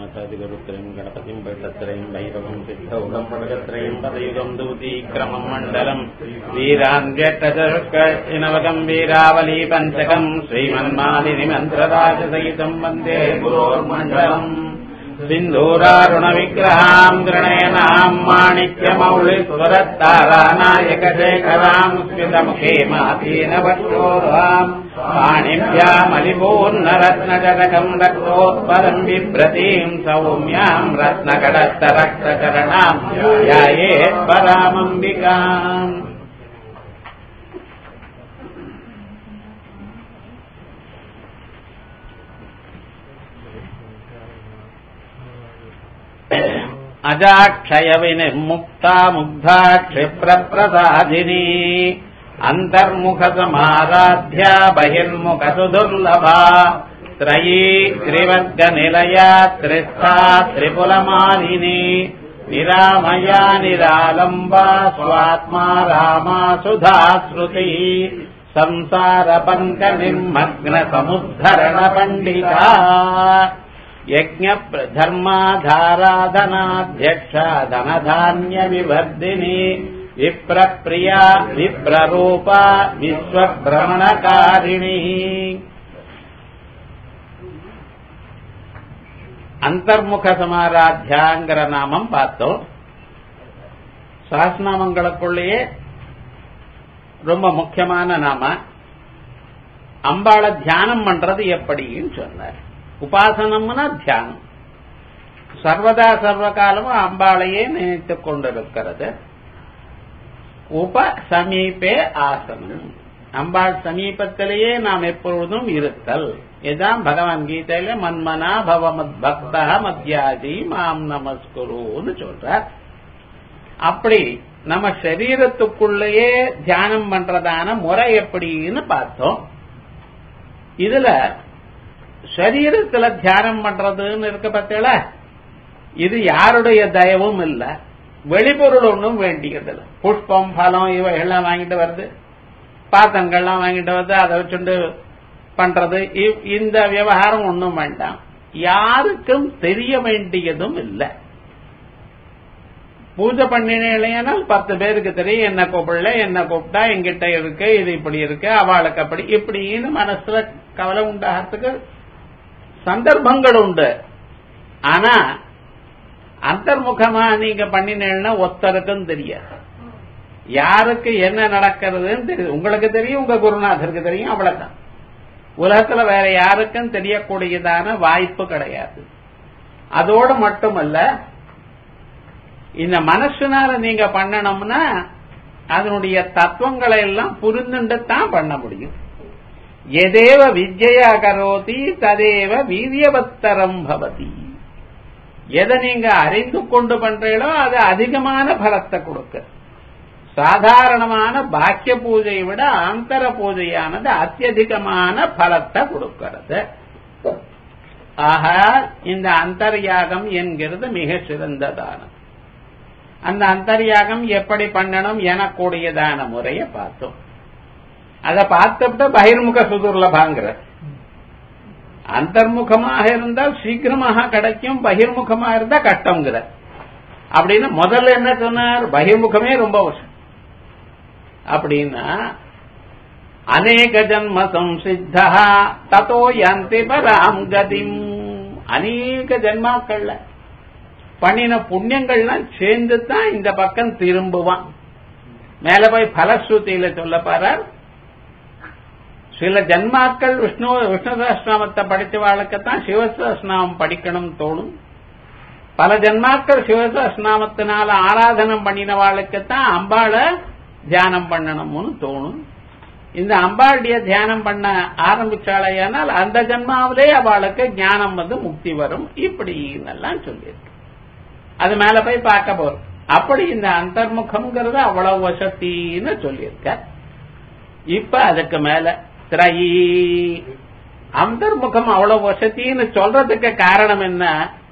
गणपतिगुरुत्रयम् गणपतिम् वैतत्रयम् भैरवम् सिद्धौघम् पडगत्रयम् पदयुगम् दूतीक्रमम् मण्डलम् वीरान्व्यक्तचरुष्कनवकम् वीरावली पञ्चकम् श्रीमन्मालिनि मन्त्रराजसहितम् वन्दे गुरोर्मण्डलम् सिन्धूरारुणविग्रहाम् गृणयनाम् माणिक्यमौलिस्वरत्तारानायकशेखराम् स्मितमुखे मातीन वक्षोर्हाम् पाणिभ्यामलिपूर्णरत्नजनकम् रक्तोत्पलम् बिभ्रतीम् सौम्याम् रत्नकडस्तरक्तचरणाम् ध्यायेत् परामम्बिकाम् अजाक्षयविनिर्मुक्ता मुग्धा क्षिप्रप्रसादिनी अन्तर्मुखसमाराध्या बहिर्मुखसुदुर्लभा त्रयी त्रिवर्गनिलया त्रिस्था त्रिपुलमालिनी निरामया निरालम्बा स्वात्मा रामा सुधा श्रुतिः संसारपङ्कनिर्मग्नसमुद्धरणपण्डिता यज्ञधर्माधाराधनाध्यक्षा धनधान्यविवर्धिनी विप्रप्रिया विप्ररूपा विश्वभ्रमणकारिणी அந்தர்முக சமாராத்தியாங்கிற நாமம் பார்த்தோம் சாஸ்நாமங்களுக்குள்ளேயே ரொம்ப முக்கியமான நாம அம்பாளை தியானம் பண்றது எப்படின்னு சொன்னார் உபாசனம்னா தியானம் சர்வதா சர்வ காலமும் அம்பாளையே நினைத்துக் கொண்டிருக்கிறது உப சமீபே ஆசனம் அம்பாள் சமீபத்திலேயே நாம் எப்பொழுதும் இருத்தல் இதுதான் பகவான் கீதையில மன்மனா பவமத் பக்தா மத்தியாதி மாம் நமஸ்குருன்னு சொல்றார் அப்படி நம்ம சரீரத்துக்குள்ளேயே தியானம் பண்றதான முறை எப்படின்னு பார்த்தோம் இதுல சரீரத்துல தியானம் பண்றதுன்னு இருக்க பார்த்தீங்களா இது யாருடைய தயவும் இல்ல வெளிப்பொருள் ஒன்றும் வேண்டியதில்லை புஷ்பம் பலம் இவைகள்லாம் வாங்கிட்டு வருது பாத்தங்கள்லாம் வாங்கிட்டு வந்து அதை வச்சுட்டு பண்றது இந்த விவகாரம் ஒன்றும் வேண்டாம் யாருக்கும் தெரிய வேண்டியதும் இல்லை பூஜை பண்ணினால் பத்து பேருக்கு தெரியும் என்ன கூப்பிடல என்ன கூப்பிட்டா எங்கிட்ட இருக்கு இது இப்படி இருக்கு அவளுக்கு அப்படி இப்படின்னு மனசுல கவலை உண்டாகிறதுக்கு சந்தர்ப்பங்கள் உண்டு ஆனா அந்தர்முகமா நீங்க பண்ணினீங்கன்னா ஒத்தருக்கும் தெரியாது யாருக்கு என்ன நடக்கிறதுன்னு தெரியும் உங்களுக்கு தெரியும் உங்க குருநாதருக்கு தெரியும் அவ்வளவுதான் உலகத்துல வேற யாருக்கும் தெரியக்கூடியதான வாய்ப்பு கிடையாது அதோடு மட்டுமல்ல இந்த மனசுனால நீங்க பண்ணணும்னா அதனுடைய தத்துவங்களை எல்லாம் புரிந்துட்டு தான் பண்ண முடியும் எதேவ வித்யா கரோதி ததேவ வீரியவத்தரம் பவதி எதை நீங்க அறிந்து கொண்டு பண்றீங்களோ அது அதிகமான பலத்தை கொடுக்க சாதாரணமான பாக்கிய பூஜையை விட அந்தர பூஜையானது அத்தியதிகமான பலத்தை கொடுக்கிறது ஆக இந்த அந்தர்யாகம் என்கிறது மிக சிறந்ததானது அந்த அந்தர்யாகம் எப்படி பண்ணணும் எனக்கூடியதான முறையை பார்த்தோம் அதை பார்த்துட்டு பகிர்முக சுதுர்லபாங்கிற அந்தர்முகமாக இருந்தால் சீக்கிரமாக கிடைக்கும் பகிர்முகமாக இருந்தா கஷ்டங்கிற அப்படின்னு முதல்ல என்ன சொன்னார் பகிர்முகமே ரொம்ப வருஷம் அப்படின்னா அநேக ஜன்ம சம்சித்தா தத்தோ யந்தி பராம் கதிம் அநேக ஜன்மாக்கள்ல பண்ணின புண்ணியங்கள்லாம் சேர்ந்து தான் இந்த பக்கம் திரும்புவான் மேல போய் பலஸ்ருதியில சொல்ல பாரார் சில ஜன்மாக்கள் விஷ்ணு விஷ்ணு சஹஸ்நாமத்தை படித்தவாளுக்குத்தான் சிவசஹஸ்நாமம் படிக்கணும் தோணும் பல ஜன்மாக்கள் சிவசஹஸ்நாமத்தினால ஆராதனம் பண்ணினவாளுக்குத்தான் அம்பாளை தியானம் பண்ணணும்னு தோணும் இந்த அம்பாளுடைய தியானம் பண்ண ஆரம்பிச்சாலையானால் அந்த ஜன்மாவிலே அவளுக்கு ஞானம் வந்து முக்தி வரும் இப்படி எல்லாம் சொல்லியிருக்கு அது மேல போய் பார்க்க போறோம் அப்படி இந்த அந்தர்முகம்ங்கிறது அவ்வளவு வசத்தின்னு சொல்லியிருக்க இப்ப அதுக்கு மேல திரையி அந்தர்முகம் அவ்வளவு வசத்தின்னு சொல்றதுக்கு காரணம் என்ன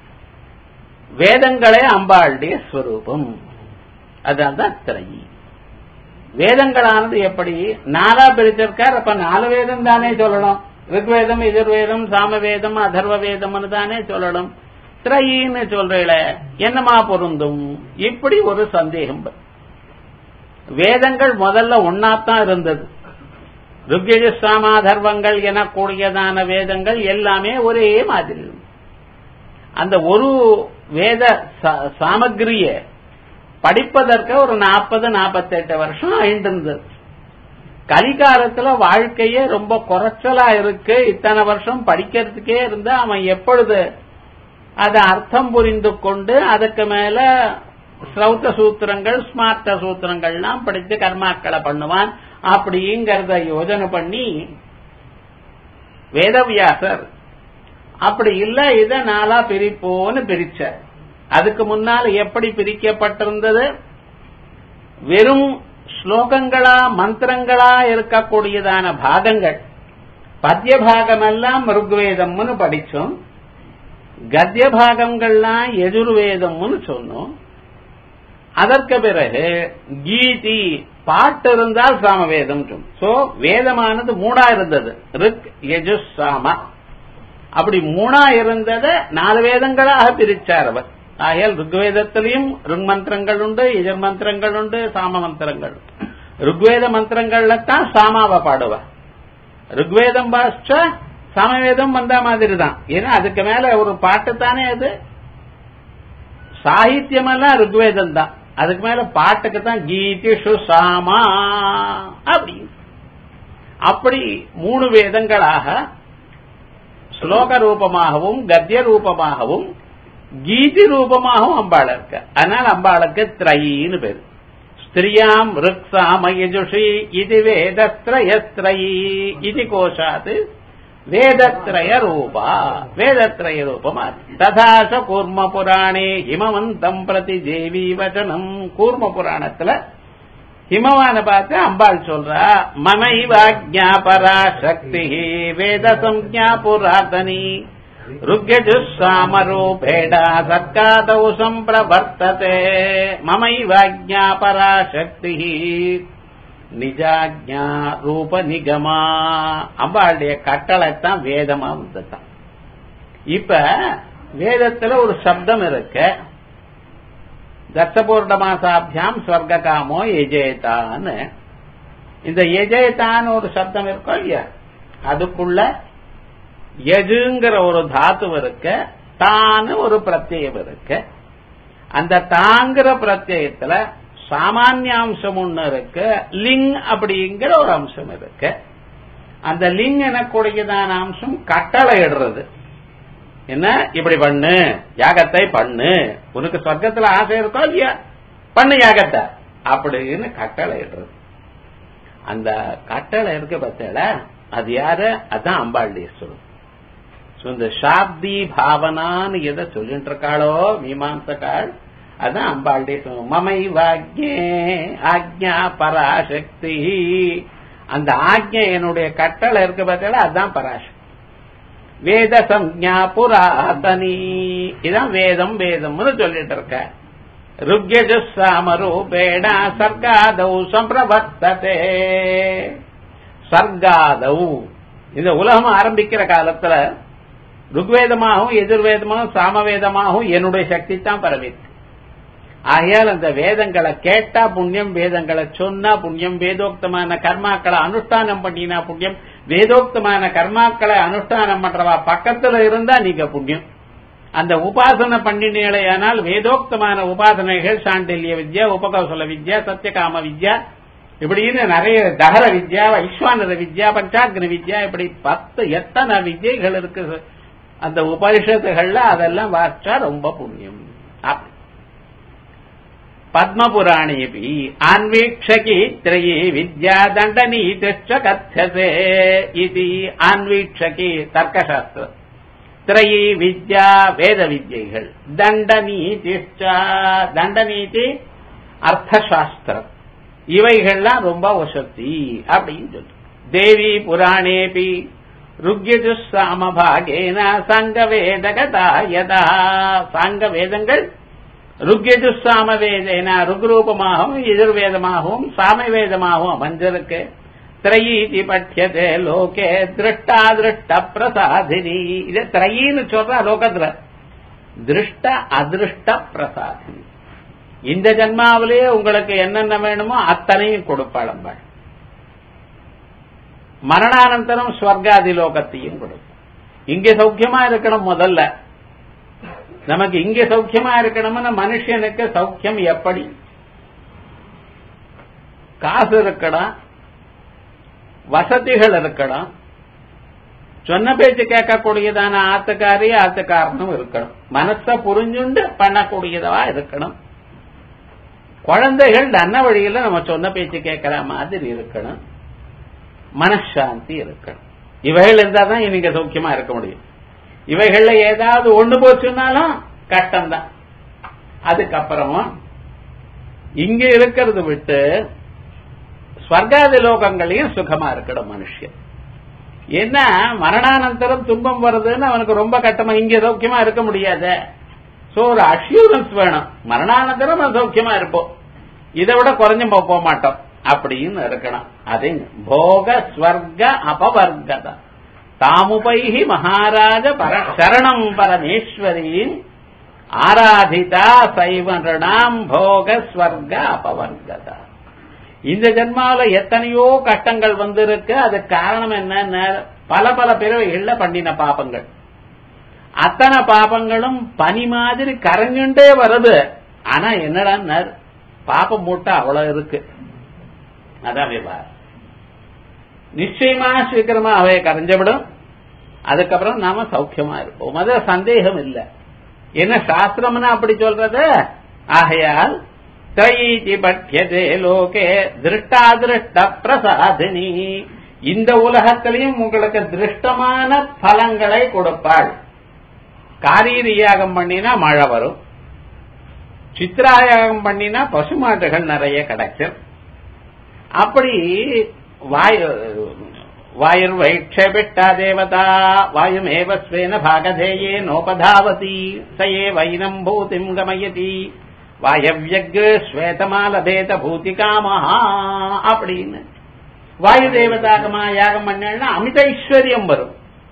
வேதங்களே அம்பாளுடைய ஸ்வரூபம் அதான் திரையி வேதங்களானது எப்படி நாலா பிரிச்சிருக்கார் அப்ப நாலு வேதம் தானே சொல்லணும் ரிக்வேதம் எதிர்வேதம் சாமவேதம் அதர்வ வேதம்னு தானே சொல்லணும் திரையின்னு சொல்றீல என்னமா பொருந்தும் இப்படி ஒரு சந்தேகம் வரும். வேதங்கள் முதல்ல ஒன்னாத்தான் இருந்தது ருக்யஜ சாமாதர்வங்கள் எனக்கூடியதான வேதங்கள் எல்லாமே ஒரே மாதிரி இருந்தது. அந்த ஒரு வேத சா- சாமக்கிரிய படிப்பதற்கு ஒரு நாற்பது நாற்பத்தெட்டு வருஷம் ஆயிட்டு கலிகாலத்துல வாழ்க்கையே ரொம்ப குறைச்சலா இருக்கு இத்தனை வருஷம் படிக்கிறதுக்கே இருந்தா அவன் எப்பொழுது அதை அர்த்தம் புரிந்து கொண்டு அதுக்கு மேல ஸ்ரௌத்த சூத்திரங்கள் ஸ்மார்த்த சூத்திரங்கள்லாம் படித்து கர்மாக்களை பண்ணுவான் அப்படிங்கறத யோஜனை பண்ணி வேதவியாசர் அப்படி இல்ல இத நாளா பிரிப்போன்னு பிரிச்சார் அதுக்கு முன்னால் எப்படி பிரிக்கப்பட்டிருந்தது வெறும் ஸ்லோகங்களா மந்திரங்களா இருக்கக்கூடியதான பாகங்கள் பத்ய பாகமெல்லாம் ருக்வேதம்னு படிச்சோம் கத்திய பாகங்கள்லாம் எஜுர்வேதம்னு சொன்னோம் அதற்கு பிறகு கீதி பாட்டு இருந்தால் சாமவேதம் சொன்னோம் சோ வேதமானது மூணா இருந்தது ரிக் யஜுஸ் சாம அப்படி மூணா இருந்ததை நாலு வேதங்களாக பிரிச்சார் அவர் ஆகையால் ருக்வேதத்திலையும் ருக் மந்திரங்கள் உண்டு எஜர் மந்திரங்கள் உண்டு சாம மந்திரங்கள் உண்டு. ருக்வேத மந்திரங்கள்ல தான் சாமாவை பாடுவார் ருக்வேதம் பாஷ்டா சாமவேதம் வந்த மாதிரி தான் ஏன்னா அதுக்கு மேல ஒரு பாட்டு தானே அது சாகித்யமெல்லாம் ருக்வேதம் தான் அதுக்கு மேல பாட்டுக்கு தான் கீதிஷு சாமா அப்படி அப்படி மூணு வேதங்களாக ஸ்லோக ரூபமாகவும் கத்திய ரூபமாகவும் கீதி ரூபமாகவும் அம்பாள் இருக்கு அதனால அம்பாளுக்கு திரையின்னு பேரு ஸ்திரியாம் ருக் சாம யஜுஷி இது வேதத்ரயஸ்திரயி இது கோஷாத் வேதத்ரய ரூபா வேதத்ரய ரூபமா ததாச கூர்ம புராணே ஹிமவந்தம் பிரதி தேவி வச்சனம் கூர்ம புராணத்துல ஹிமவான பார்த்து அம்பாள் சொல்றா மமைவாஜ்ஞா பராசக்தி வேத சம்ஞா புராதனி ருக்யஜுஸ்ஸாமரூபேட சர்க்காதௌ சம்பிரவர்த்ததே மமைவாஜ்ஞா பராசக்தி நிஜாஜ்ஞா ரூப நிகமா அம்பாளுடைய கட்டளைத்தான் வேதமா வந்ததான் இப்ப வேதத்துல ஒரு சப்தம் இருக்கு தத்தபூர்ணமாசாபியாம் ஸ்வர்க காமோ எஜேதான்னு இந்த எஜேதான்னு ஒரு சப்தம் இருக்கும் இல்லையா அதுக்குள்ள எஜுங்கிற ஒரு தாத்து இருக்கு தான்னு ஒரு பிரத்யம் இருக்கு அந்த தாங்கிற பிரத்யத்துல சாமானிய அம்சம் ஒண்ணு இருக்கு லிங் அப்படிங்கிற ஒரு அம்சம் இருக்கு அந்த லிங் எனக்கூடியதான அம்சம் கட்டளை இடுறது என்ன இப்படி பண்ணு யாகத்தை பண்ணு உனக்கு சொர்க்கத்துல ஆசை இருக்கோ இல்லையா பண்ணு யாகத்தை அப்படின்னு கட்டளை இடுறது அந்த கட்டளை இருக்கு பத்தல அது யாரு அதான் அம்பாளுடைய So, இந்த சாப்தி பாவனான்னு எதை சொல்லிட்டு இருக்காளோ மீமாம்சக்காள் அதான் அம்பாளுடைய சொல். மமை வாக்யே ஆக்ஞா பராசக்தி அந்த ஆக்ஞை என்னுடைய கட்டளை இருக்கு பார்த்தா அதான் பராசக்தி வேத சம்ஞா புராதனி இதான் வேதம் வேதம்னு சொல்லிட்டு இருக்க ருக்யஜுசாமரூபேண சர்க்காதௌ சம்பிரவர்த்ததே சர்க்காதௌ இந்த உலகம் ஆரம்பிக்கிற காலத்துல ருக்வேதமாகவும் எதிர்வேதமாகவும் சாமவேதமாகவும் என்னுடைய சக்தி தான் பரவிருக்கு ஆகையால் அந்த வேதங்களை கேட்டா புண்ணியம் வேதங்களை சொன்னா புண்ணியம் வேதோக்தமான கர்மாக்களை அனுஷ்டானம் பண்ணினா புண்ணியம் வேதோக்தமான கர்மாக்களை அனுஷ்டானம் பண்றவா பக்கத்துல இருந்தா நீங்க புண்ணியம் அந்த உபாசனை பண்ணினேலையானால் வேதோக்தமான உபாசனைகள் சாண்டில்ய வித்யா உபகௌசல வித்யா சத்தியகாம வித்யா இப்படின்னு நிறைய தகர வித்யா வைஸ்வானர வித்யா பஞ்சாக்னி வித்யா இப்படி பத்து எத்தனை வித்யைகள் இருக்கு அந்த உபனிஷத்துகள்ல அதெல்லாம் வாசிச்சா ரொம்ப புண்ணியம் அப்படி பத்மபுராணேபி ஆன்வீக்ஷகி திரையே வித்யா தண்டநீதிச்ச கத்தியசே இது ஆன்வீக்ஷகி தர்க்கசாஸ்திரம் திரையி வித்யா வேத வித்யைகள் தண்டநீதிச்ச தண்டநீதி அர்த்தசாஸ்திரம் இவைகள்லாம் ரொம்ப வசதி அப்படின்னு சொல்லு தேவி புராணேபி ருக்யஜு சாமபாகேன சங்க வேதகதா யதா சங்க வேதங்கள் ருக்யஜு சாம வேதேன ருக்ரூபமாகவும் எதிர்வேதமாகவும் சாமவேதமாகவும் அமைஞ்சிருக்கு திரையீதி பட்யதே லோகே திருஷ்டா திருஷ்ட பிரசாதினி இது திரையின்னு சொல்ற லோகத்துல திருஷ்ட அதிருஷ்ட பிரசாதி இந்த ஜன்மாவிலேயே உங்களுக்கு என்னென்ன வேணுமோ அத்தனையும் கொடுப்பாளம்பாள் மரணானந்தரம் ஸ்வர்காதி லோகத்தையும் கொடுக்கும் இங்க சௌக்கியமா இருக்கணும் முதல்ல நமக்கு இங்க சௌக்கியமா இருக்கணும்னு மனுஷனுக்கு சௌக்கியம் எப்படி காசு இருக்கணும் வசதிகள் இருக்கணும் சொன்ன பேச்சு கேட்கக்கூடியதான ஆத்துக்காரி ஆத்துக்காரனும் இருக்கணும் மனச புரிஞ்சுண்டு பண்ணக்கூடியதவா இருக்கணும் குழந்தைகள் நல்ல வழியில நம்ம சொன்ன பேச்சு கேட்கிற மாதிரி இருக்கணும் மனசாந்தி இருக்கணும் இவைகள் இருந்தா தான் நீங்க சௌக்கியமா இருக்க முடியும் இவைகள்ல ஏதாவது ஒண்ணு போச்சுன்னாலும் கஷ்டம்தான் அதுக்கப்புறமா இங்க இருக்கிறது விட்டு ஸ்வர்காதி லோகங்களையும் சுகமா இருக்கணும் மனுஷன் என்ன மரணானந்தரம் துன்பம் வருதுன்னு அவனுக்கு ரொம்ப கட்டமா இங்க சௌக்கியமா இருக்க முடியாது சோ ஒரு அஷ்யூரன்ஸ் வேணும் மரணானந்தரம் அவன் சௌக்கியமா இருப்போம் இதை விட குறைஞ்சு போக மாட்டோம் அப்படின்னு இருக்கணும் அது போக ஸ்வர்க அபவர்கத தாமுபைஹி மகாராஜ பர சரணம் பரமேஸ்வரின் ஆராதிதா சைவனாம் போக ஸ்வர்க அபவர்கதா இந்த ஜென்மாவில எத்தனையோ கஷ்டங்கள் வந்திருக்கு அதுக்கு காரணம் என்ன பல பல பிறவைகள்ல பண்ணின பாபங்கள் அத்தனை பாபங்களும் பனி மாதிரி கரைஞ்சுட்டே வருது ஆனா என்னடா பாப்பம் மூட்டை அவ்வளவு இருக்கு அதான் விவகாரம் நிச்சயமா சீக்கிரமா அவைய கரைஞ்சவிடும் அதுக்கப்புறம் நாம சௌக்கியமா இருப்போம் அது சந்தேகம் இல்லை என்ன சாஸ்திரம்னா அப்படி சொல்றது ஆகையால் திரையீதி பட்யதே லோகே திருஷ்டாதிருஷ்ட பிரசாதினி இந்த உலகத்திலையும் உங்களுக்கு திருஷ்டமான பலங்களை கொடுப்பாள் காரீரி யாகம் பண்ணினா மழை வரும் சித்ராயாகம் பண்ணினா பசுமாட்டுகள் நிறைய கிடைக்கும் அப்படி வாயு வாயுர் வைக்ஷபிட்டா தேவதா வாயுமேவ ஸ்வேன பாகதேயே நோபதாவதி சயே வைனம் பூதிம் கமயதி வாயவ்யக் ஸ்வேதமாலபேத பூதிகாமஹா அப்படின்னு வாயு தேவதாகமா யாகம் பண்ணா அமித ஐஸ்வர்யம் வரும்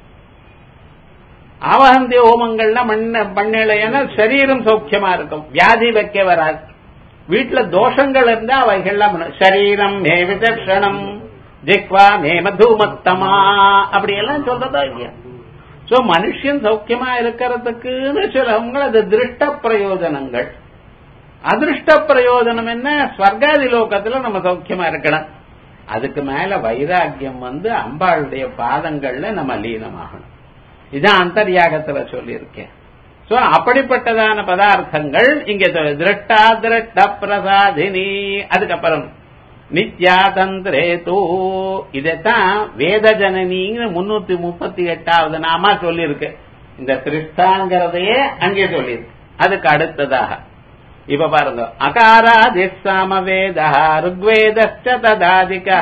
அவகந்தி ஹோமங்கள்ல மண்ண பண்ணலைன்னா சரீரம் சௌக்கியமா இருக்கும் வியாதி வைக்க வராது வீட்டுல தோஷங்கள் இருந்தா அவைகள்லாம் சரீரம் மே விதர்ஷனம் ஜிக்வா மே மதுமத்தமா அப்படி எல்லாம் சொல்றதா இல்லையா சோ மனுஷன் சௌக்கியமா இருக்கிறதுக்குன்னு சிலவங்க அது திருஷ்ட பிரயோஜனங்கள் அதிருஷ்ட பிரயோஜனம் என்ன ஸ்வர்காதி லோகத்துல நம்ம சௌக்கியமா இருக்கணும் அதுக்கு மேல வைராக்கியம் வந்து அம்பாளுடைய பாதங்கள்ல நம்ம லீனமாகணும் இதான் அந்தர்யாகத்துல சொல்லியிருக்கேன் சோ அப்படிப்பட்டதான பதார்த்தங்கள் இங்க திருஷ்டா திருஷ்ட பிரசாதினி அதுக்கப்புறம் நித்யா தந்திரே தூ இதைத்தான் வேத ஜனனின்னு முன்னூத்தி முப்பத்தி எட்டாவது நாமா சொல்லியிருக்கு இந்த திருஷ்டாங்கிறதையே அங்கே சொல்லியிருக்கு அதுக்கு அடுத்ததாக இப்ப பாருங்க அகாராதி சாமவேத ருக்வேதச்ச ததாதிகா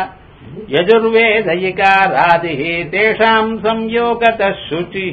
யஜுர்வேதயிகாராதி தேஷாம் சம்யோகத சுச்சி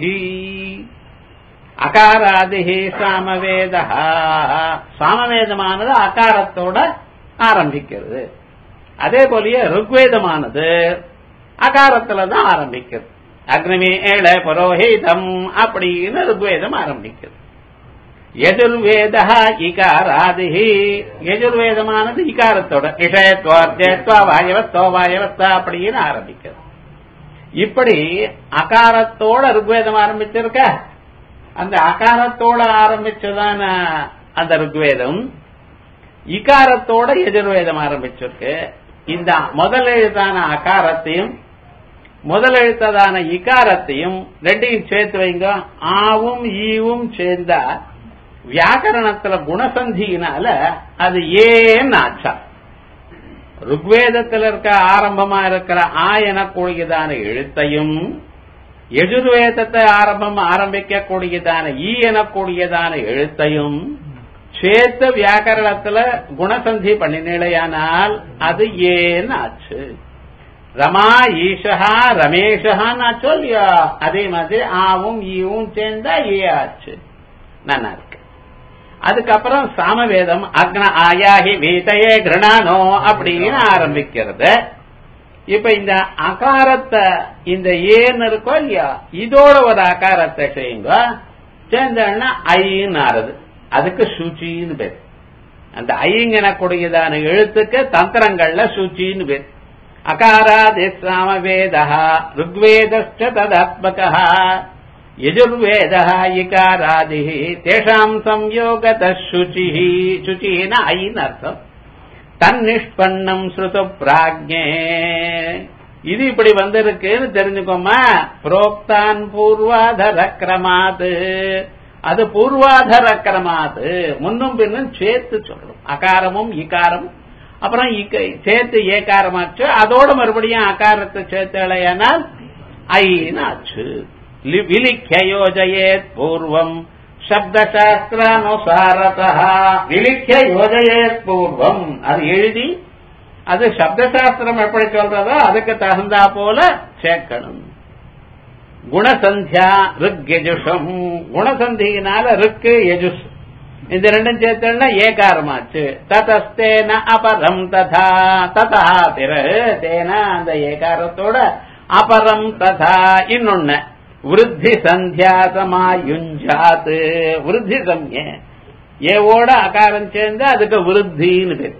அகாராதி சாமவேத சாமவேதமானது அகாரத்தோட ஆரம்பிக்கிறது அதே போலயே ருக்வேதமானது அகாரத்துல தான் ஆரம்பிக்கிறது அக்னிமே ஏழ புரோஹிதம் அப்படின்னு ருக்வேதம் ஆரம்பிக்கிறது எதிர்வேத இகாராதி எதிர்வேதமானது இகாரத்தோட இஷயத்வா வாயவத்தோ வாயவத்தா அப்படின்னு ஆரம்பிக்கிறது இப்படி அகாரத்தோட ருக்வேதம் ஆரம்பிச்சிருக்க அந்த அகாரத்தோட ஆரம்பிச்சதான அந்த ருக்வேதம் இகாரத்தோட எதிர்வேதம் ஆரம்பிச்சிருக்கு இந்த முதல் எழுத்தான அகாரத்தையும் முதல் எழுத்ததான இகாரத்தையும் ரெண்டையும் சேர்த்து வைங்க ஆவும் ஈவும் சேர்ந்தா வியாக்கரணத்துல குணசந்தியினால அது ஏன் ஆச்சா ருக்வேதத்தில் இருக்க ஆரம்பமா இருக்கிற ஆ எனக்கூடியதான எழுத்தையும் எஜுர்வேதத்தை ஆரம்பம் ஆரம்பிக்கக்கூடியதான ஈ எனக்கூடியதான எழுத்தையும் சேர்த்து வியாக்கரணத்துல குணசந்தி பண்ணினிலையானால் அது ஏன் ஆச்சு ரமா ஈஷா ரமேஷான்னு ஆச்சோ இல்லையா அதே மாதிரி ஆவும் ஈவும் சேர்ந்தா ஏ ஆச்சு நல்லா இருக்கு அதுக்கப்புறம் சாமவேதம் அக்ன ஆயாகி வீட்டையே கிருணானோ அப்படின்னு ஆரம்பிக்கிறது இப்ப இந்த அகாரத்தை இந்த ஏன்னு இருக்கோ இல்லையா இதோட ஒரு அகாரத்தை செய்யுங்க சேர்ந்தா ஐன்னு ஆறுது அதுக்கு சுச்சின்னு பேர் அந்த ஐங்கனக்கூடியதான எழுத்துக்கு தந்திரங்கள்ல சுச்சின்னு பேர் அகாராதி சாம வேதா ருக்வேதஸ்ட ததாத்மக யஜுர்வேத இகாராதி தேஷாம் சம்யோகத சுச்சி சுச்சின ஐன்னு அர்த்தம் தன்னிஷ்பன்னம் ஸ்ருத பிராஜ்யே இது இப்படி வந்திருக்குன்னு தெரிஞ்சுக்கோமா புரோக்தான் பூர்வாதர கிரமாது அது பூர்வாதர கிரமாது முன்னும் பின்னும் சேர்த்து சொல்லணும் அகாரமும் இகாரமும் அப்புறம் சேர்த்து ஏகாரமாச்சு அதோட மறுபடியும் அகாரத்தை சேர்த்தலையானால் ஐன்னு ஆச்சு விலிக்க யோஜயேத் பூர்வம் சப்தசாஸ்திரானுசாரதா விலிக்க யோஜயேத் பூர்வம் அது எழுதி அது சப்தசாஸ்திரம் எப்படி சொல்றதோ அதுக்கு தகுந்தா போல சேர்க்கணும் குணசந்தியா ரிக் யஜுஷம் குணசந்தியினால ரிக்கு யஜுஷ் இந்த ரெண்டும் சேர்த்தா ஏகாரமாச்சு ததஸ்தேன அபரம் ததா ததா பிறகு தேன அந்த ஏகாரத்தோட அபரம் ததா இன்னொன்னு விருத்தி சந்தியா சமாயுஞ்சாத்து விருத்தி சம்ய ஏவோட அகாரம் சேர்ந்து அதுக்கு விருத்தின்னு பேர்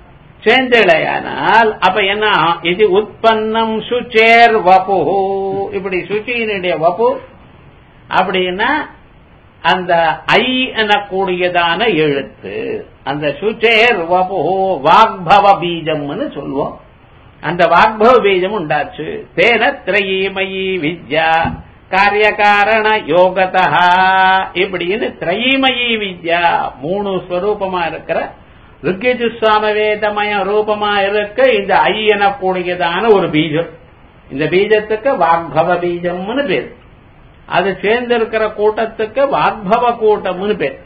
சேர்ந்தலையானால் அப்ப என்ன இது உற்பத்தம் சுச்சேர் வபு இப்படி சுச்சியினுடைய வபு அப்படின்னா அந்த ஐ எனக்கூடியதான எழுத்து அந்த சுச்சேர் வபு வாக்பவ பீஜம்னு சொல்லுவோம் அந்த வாக்பவ பீஜம் உண்டாச்சு தேன திரையீமயி வித்யா காரியகாரண யோகதா இப்படின்னு திரையீமயி வித்யா மூணு ஸ்வரூபமா இருக்கிற ருக்கேஜு சாமவேதமய ரூபமா இருக்க இந்த ஐ எனக்கூடியதான ஒரு பீஜம் இந்த பீஜத்துக்கு வாக்பவ பீஜம்னு பேர் அது சேர்ந்திருக்கிற கூட்டத்துக்கு வாக்பவ கூட்டம்னு பேர்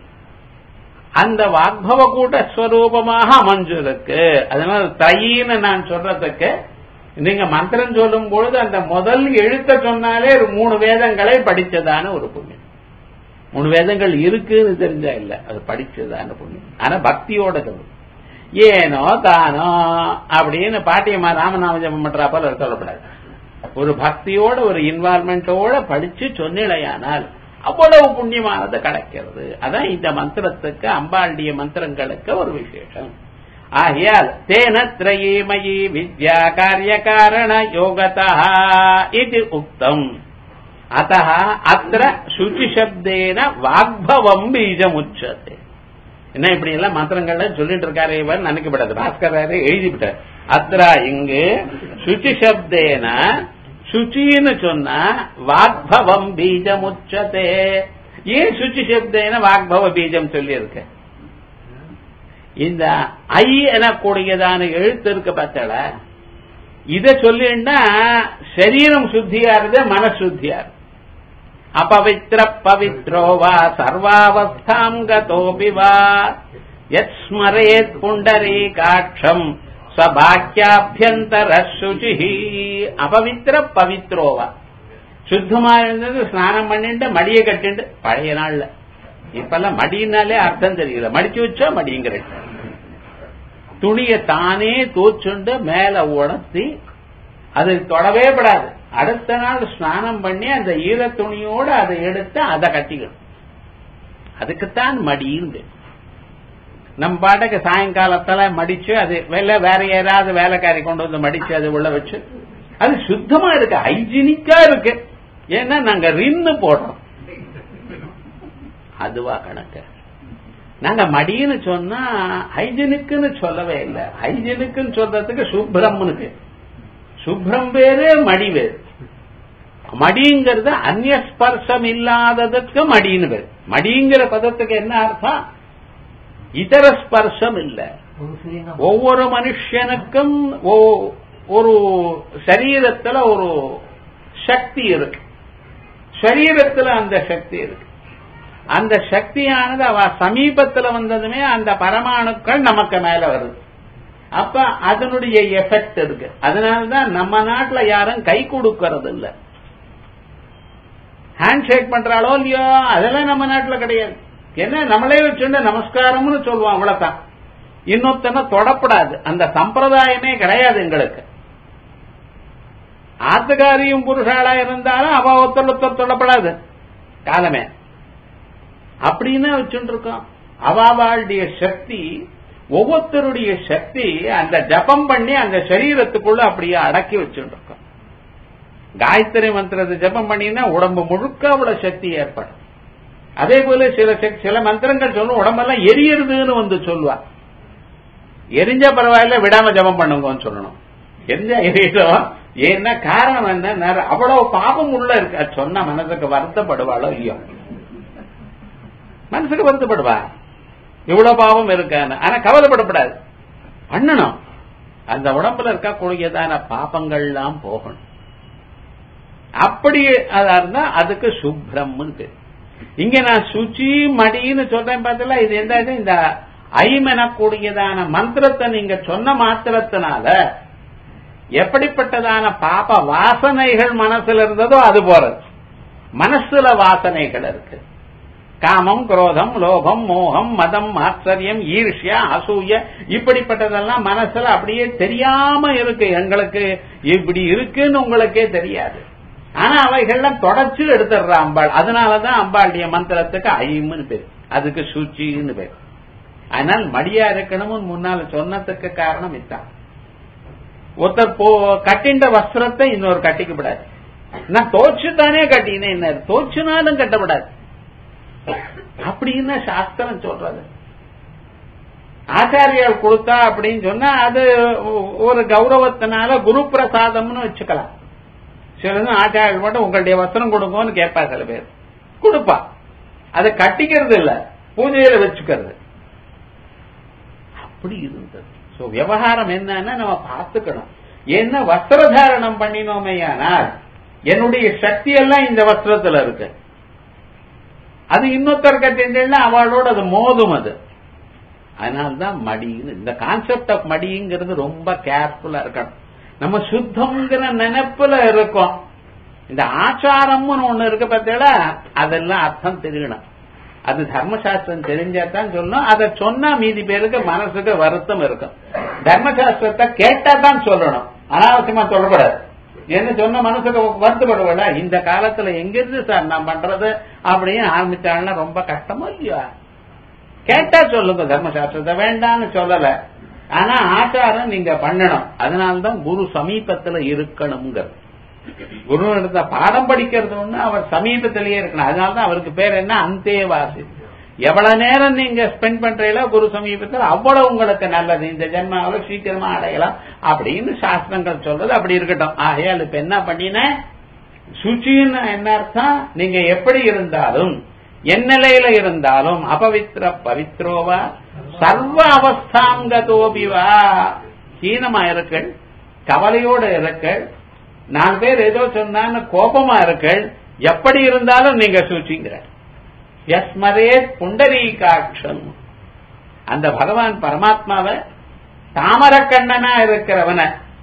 அந்த வாக்பவ கூட்ட ஸ்வரூபமாக அமைஞ்சிருக்கு அதனால தையின்னு நான் சொல்றதுக்கு நீங்க மந்திரம் சொல்லும் பொழுது அந்த முதல் எழுத்த சொன்னாலே ஒரு மூணு வேதங்களை படிச்சதான ஒரு புண்ணியம் மூணு வேதங்கள் இருக்குன்னு தெரிஞ்சா இல்ல அது படிச்சதான புண்ணியம் ஆனா பக்தியோட சொல்லு ஏனோ தானோ அப்படின்னு பாட்டியம்மா ராமநாம ஜபம் பண்றா போல சொல்லப்படாது ஒரு பக்தியோட ஒரு இன்வால்மெண்டோட படிச்சு சொன்னிலையானால் அவ்வளவு புண்ணியமானது கிடைக்கிறது அதான் இந்த மந்திரத்துக்கு அம்பாளுடைய மந்திரங்களுக்கு ஒரு விசேஷம் ஆகையால் தேன திரயீமயி வித்யா காரிய காரண யோகதா இது உக்தம் அத்த அத்த சுச்சிசப்தேன வாக்பவம் பீஜமுச்சது என்ன இப்படி எல்லாம் மந்திரங்கள்ல சொல்லிட்டு இருக்காரு இவர் நினைக்கப்படாது பாஸ்கராரு எழுதிவிட்டார் அத்ரா இங்கு சுச்சிசப்தேன சுச்சின்னு சொன்னா வாக்பவம் பீஜமுச்சதே ஏன் சுச்சி சப்தேன வாக்பவ பீஜம் சொல்லி இருக்க இந்த ஐ எனக்கூடியதான எழுத்து இருக்க பார்த்தல இத சொல்லின்னா சரீரம் சுத்தியாருது மனசுத்தியா அபவித்ர பவித்ரோ வா சர்வாவஸ்தாம் கதோபி வா யத் ஸ்மரேத் புண்டரீகாட்சம் சபாக்கியாபியந்தர சுச்சி அபவித்ர பவித்ரோவா சுத்தமா இருந்தது ஸ்நானம் பண்ணிட்டு மடியை கட்டிண்டு பழைய நாள்ல இப்பெல்லாம் மடினாலே அர்த்தம் தெரியல மடிச்சு வச்சா மடிங்கிற துணிய தானே தூச்சுண்டு மேல உணர்த்தி அது தொடவே படாது அடுத்த நாள் ஸ்நானம் பண்ணி அந்த ஈர துணியோட அதை எடுத்து அதை கட்டிக்கணும் அதுக்குத்தான் மடின்னு நம்ம பாட்டுக்கு சாயங்காலத்துல மடிச்சு அது வேலை வேற யாராவது வேலைக்காரி கொண்டு வந்து மடிச்சு அது உள்ள வச்சு அது சுத்தமா இருக்கு ஹைஜீனிக்கா இருக்கு ஏன்னா நாங்க ரின்னு போடுறோம் அதுவா கணக்கு நாங்க மடின்னு சொன்னா ஹைஜீனிக்குன்னு சொல்லவே இல்லை ஹைஜீனிக்குன்னு சொல்றதுக்கு சுப்ரம்னு பேர் சுப்ரம் வேறு மடி வேறு மடிங்கிறது அந்நியஸ்பர்சம் இல்லாததுக்கு மடின்னு பேர் மடிங்கிற பதத்துக்கு என்ன அர்த்தம் இதர ஸ்பர்சம் இல்ல ஒவ்வொரு மனுஷனுக்கும் ஒரு சரீரத்துல ஒரு சக்தி இருக்கு சரீரத்துல அந்த சக்தி இருக்கு அந்த சக்தியானது அவ சமீபத்துல வந்ததுமே அந்த பரமாணுக்கள் நமக்கு மேல வருது அப்ப அதனுடைய எஃபெக்ட் இருக்கு அதனாலதான் நம்ம நாட்டுல யாரும் கை கொடுக்கறது இல்ல ஹேண்ட் ஷேக் பண்றாளோ இல்லையோ அதெல்லாம் நம்ம நாட்டுல கிடையாது என்ன நம்மளே வச்சுட்டு நமஸ்காரம்னு சொல்லுவோம் அவ்வளவுதான் இன்னொத்தன தொடப்படாது அந்த சம்பிரதாயமே கிடையாது எங்களுக்கு ஆத்துக்காரியும் புருஷாளா இருந்தாலும் அவ ஒருத்தர் ஒருத்தர் தொடப்படாது காலமே அப்படின்னு வச்சுட்டு இருக்கோம் அவாவாளுடைய சக்தி ஒவ்வொருத்தருடைய சக்தி அந்த ஜபம் பண்ணி அந்த சரீரத்துக்குள்ள அப்படியே அடக்கி வச்சுட்டு இருக்கோம் காயத்ரி மந்திரத்தை ஜபம் பண்ணினா உடம்பு முழுக்க அவ்வளவு சக்தி ஏற்படும் அதே போல சில சக்- சில மந்திரங்கள் சொல்லும் உடம்பெல்லாம் எரியறதுன்னு வந்து சொல்லுவா எரிஞ்ச பரவாயில்ல விடாம ஜபம் பண்ணுங்கன்னு சொல்லணும் எரிஞ்சா எரியட்டும் ஏன்னா காரணம் என்ன நேர- அவ்வளவு பாபம் உள்ள இருக்கு அது சொன்ன மனசுக்கு வருத்தப்படுவாளோ இல்லையோ மனசுக்கு வருத்தப்படுவா இவ்வளவு பாவம் இருக்கான்னு ஆனா கவலைப்படப்படாது பண்ணணும் அந்த உடம்புல இருக்கக்கூடியதான பாபங்கள்லாம் போகணும் அப்படி அதா இருந்தா அதுக்கு சுப்ரம்னு பேர் இங்க நான் சுச்சி மடின்னு சொல்றேன் பார்த்தல இது எந்த இது? இந்த ஐம் எனக்கூடியதான மந்திரத்தை நீங்க சொன்ன மாத்திரத்தினால எப்படிப்பட்டதான பாப வாசனைகள் மனசுல இருந்ததோ அது போறது மனசுல வாசனைகள் இருக்கு காமம் குரோதம் லோபம் மோகம் மதம் ஆச்சரியம் ஈர்ஷ்யா அசூய இப்படிப்பட்டதெல்லாம் மனசுல அப்படியே தெரியாம இருக்கு எங்களுக்கு இப்படி இருக்குன்னு உங்களுக்கே தெரியாது ஆனா அவைகள்லாம் தொடச்சு எடுத்துடுறா அம்பாள் அதனாலதான் அம்பாளுடைய மந்திரத்துக்கு ஐம்னு பேர் அதுக்கு சூச்சின்னு பேர் ஆனால் மடியா இருக்கணும்னு முன்னால சொன்னதுக்கு காரணம் இதான் ஒருத்தர் போ கட்டின்ற வஸ்திரத்தை இன்னொரு கட்டிக்கப்படாது நான் தோச்சு தானே கட்டினேன் என்ன தோச்சுனாலும் கட்டப்படாது அப்படின்னு சாஸ்திரம் சொல்றது ஆச்சாரியால் கொடுத்தா அப்படின்னு சொன்னா அது ஒரு கௌரவத்தினால குரு பிரசாதம்னு வச்சுக்கலாம் சிலது ஆச்சாரியர் மட்டும் உங்களுடைய வஸ்திரம் கொடுங்கன்னு கேட்பா சில பேர் கொடுப்பா அதை கட்டிக்கிறது இல்ல பூஜையில வச்சுக்கிறது அப்படி இருந்தது சோ விவகாரம் என்னன்னா நம்ம பார்த்துக்கணும் என்ன வஸ்திரதாரணம் பண்ணினோமேயானால் என்னுடைய சக்தி எல்லாம் இந்த வஸ்திரத்துல இருக்கு அது இன்னொருத்தர் கட்டின்றா அவளோட அது மோதும் அது அதனால்தான் மடின்னு இந்த கான்செப்ட் ஆஃப் மடிங்கிறது ரொம்ப கேர்ஃபுல்லா இருக்கணும் நம்ம சுத்தம்ங்கிற நினைப்புல இருக்கோம் இந்த ஆச்சாரம்னு ஒண்ணு இருக்கு பார்த்தீங்களா அதெல்லாம் அர்த்தம் தெரியணும் அது தர்மசாஸ்திரம் தெரிஞ்சாதான் சொல்லணும் அதை சொன்னா மீதி பேருக்கு மனசுக்கு வருத்தம் இருக்கும் தர்மசாஸ்திரத்தை கேட்டா தான் சொல்லணும் அனாவசியமா சொல்லக்கூடாது என்ன சொன்ன மனசுக்கு வருத்தப்படுவல இந்த காலத்துல எங்கிருந்து சார் நான் பண்றது அப்படின்னு ஆரம்பிச்சாங்கன்னா ரொம்ப கஷ்டமோ இல்லையா கேட்டா சொல்லுங்க தர்மசாஸ்திரத்தை வேண்டாம்னு சொல்லல ஆனா ஆச்சாரம் நீங்க பண்ணணும் அதனால்தான் குரு சமீபத்துல இருக்கணுங்கிறது குரு எடுத்த பாடம் படிக்கிறது ஒண்ணு அவர் சமீபத்திலேயே இருக்கணும் அதனாலதான் அவருக்கு பேர் என்ன அந்தேவாசி எவ்வளவு நேரம் நீங்க ஸ்பெண்ட் பண்றீங்களோ குரு சமீபத்தில் அவ்வளவு உங்களுக்கு நல்லது இந்த ஜென்மாவில் சீக்கிரமா அடையலாம் அப்படின்னு சாஸ்திரங்கள் சொல்றது அப்படி இருக்கட்டும் ஆகையால் இப்ப என்ன பண்ணின சுச்சின்னு என்ன அர்த்தம் நீங்க எப்படி இருந்தாலும் என் நிலையில இருந்தாலும் அபவித்ர பவித்ரோவா சர்வ அவஸ்தாங்கதோபிவா ஹீனமா இருக்கள் கவலையோட இருக்கள் நாலு பேர் ஏதோ சொன்னான்னு கோபமா இருக்கள் எப்படி இருந்தாலும் நீங்க சூச்சிங்கிற யஸ்மரே புண்டரீகாட்சம் அந்த பகவான் பரமாத்மாவை தாமரக்கண்ணனா இருக்கிறவன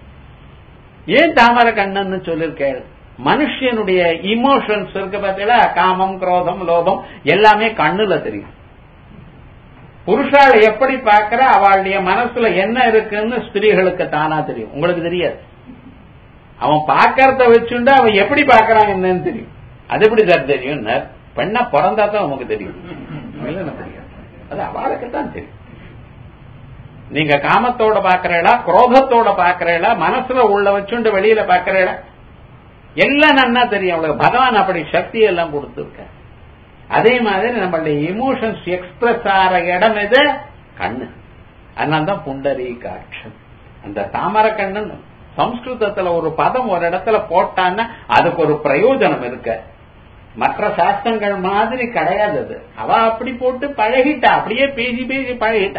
ஏன் தாமரக்கண்ணன்னு சொல்லிருக்கேள் மனுஷனுடைய இமோஷன்ஸ் இருக்கு பார்த்தீங்களா காமம் குரோதம் லோபம் எல்லாமே கண்ணுல தெரியும் புருஷாள் எப்படி பார்க்கிற அவளுடைய மனசுல என்ன இருக்குன்னு ஸ்திரீகளுக்கு தானா தெரியும் உங்களுக்கு தெரியாது அவன் பார்க்கறத வச்சுண்டு அவன் எப்படி பார்க்கறான் என்னன்னு தெரியும் அது எப்படி சார் தெரியும் பெண்ணா பிறந்தா தான் உனக்கு தெரியும் இல்லைன்னா தெரியாது அது அவளுக்கு தான் தெரியும் நீங்க காமத்தோட பாக்குறீங்களா குரோதத்தோட பாக்குறீங்களா மனசுல உள்ள வச்சுண்டு வெளியில பாக்குறீங்களா எல்லாம் நன்னா தெரியும் அவளுக்கு பகவான் அப்படி சக்தி எல்லாம் கொடுத்துருக்க அதே மாதிரி நம்மளுடைய இமோஷன்ஸ் எக்ஸ்பிரஸ் ஆகிற இடம் எது கண்ணு அதனால்தான் புண்டரி காட்சன் அந்த தாமர கண்ணன் சம்ஸ்கிருதத்துல ஒரு பதம் ஒரு இடத்துல போட்டான்னா அதுக்கு ஒரு பிரயோஜனம் இருக்க மற்ற சாஸ்திரங்கள் மாதிரி கிடையாது அது அவ அப்படி போட்டு பழகிட்டா அப்படியே பேசி பேசி பழகிட்டா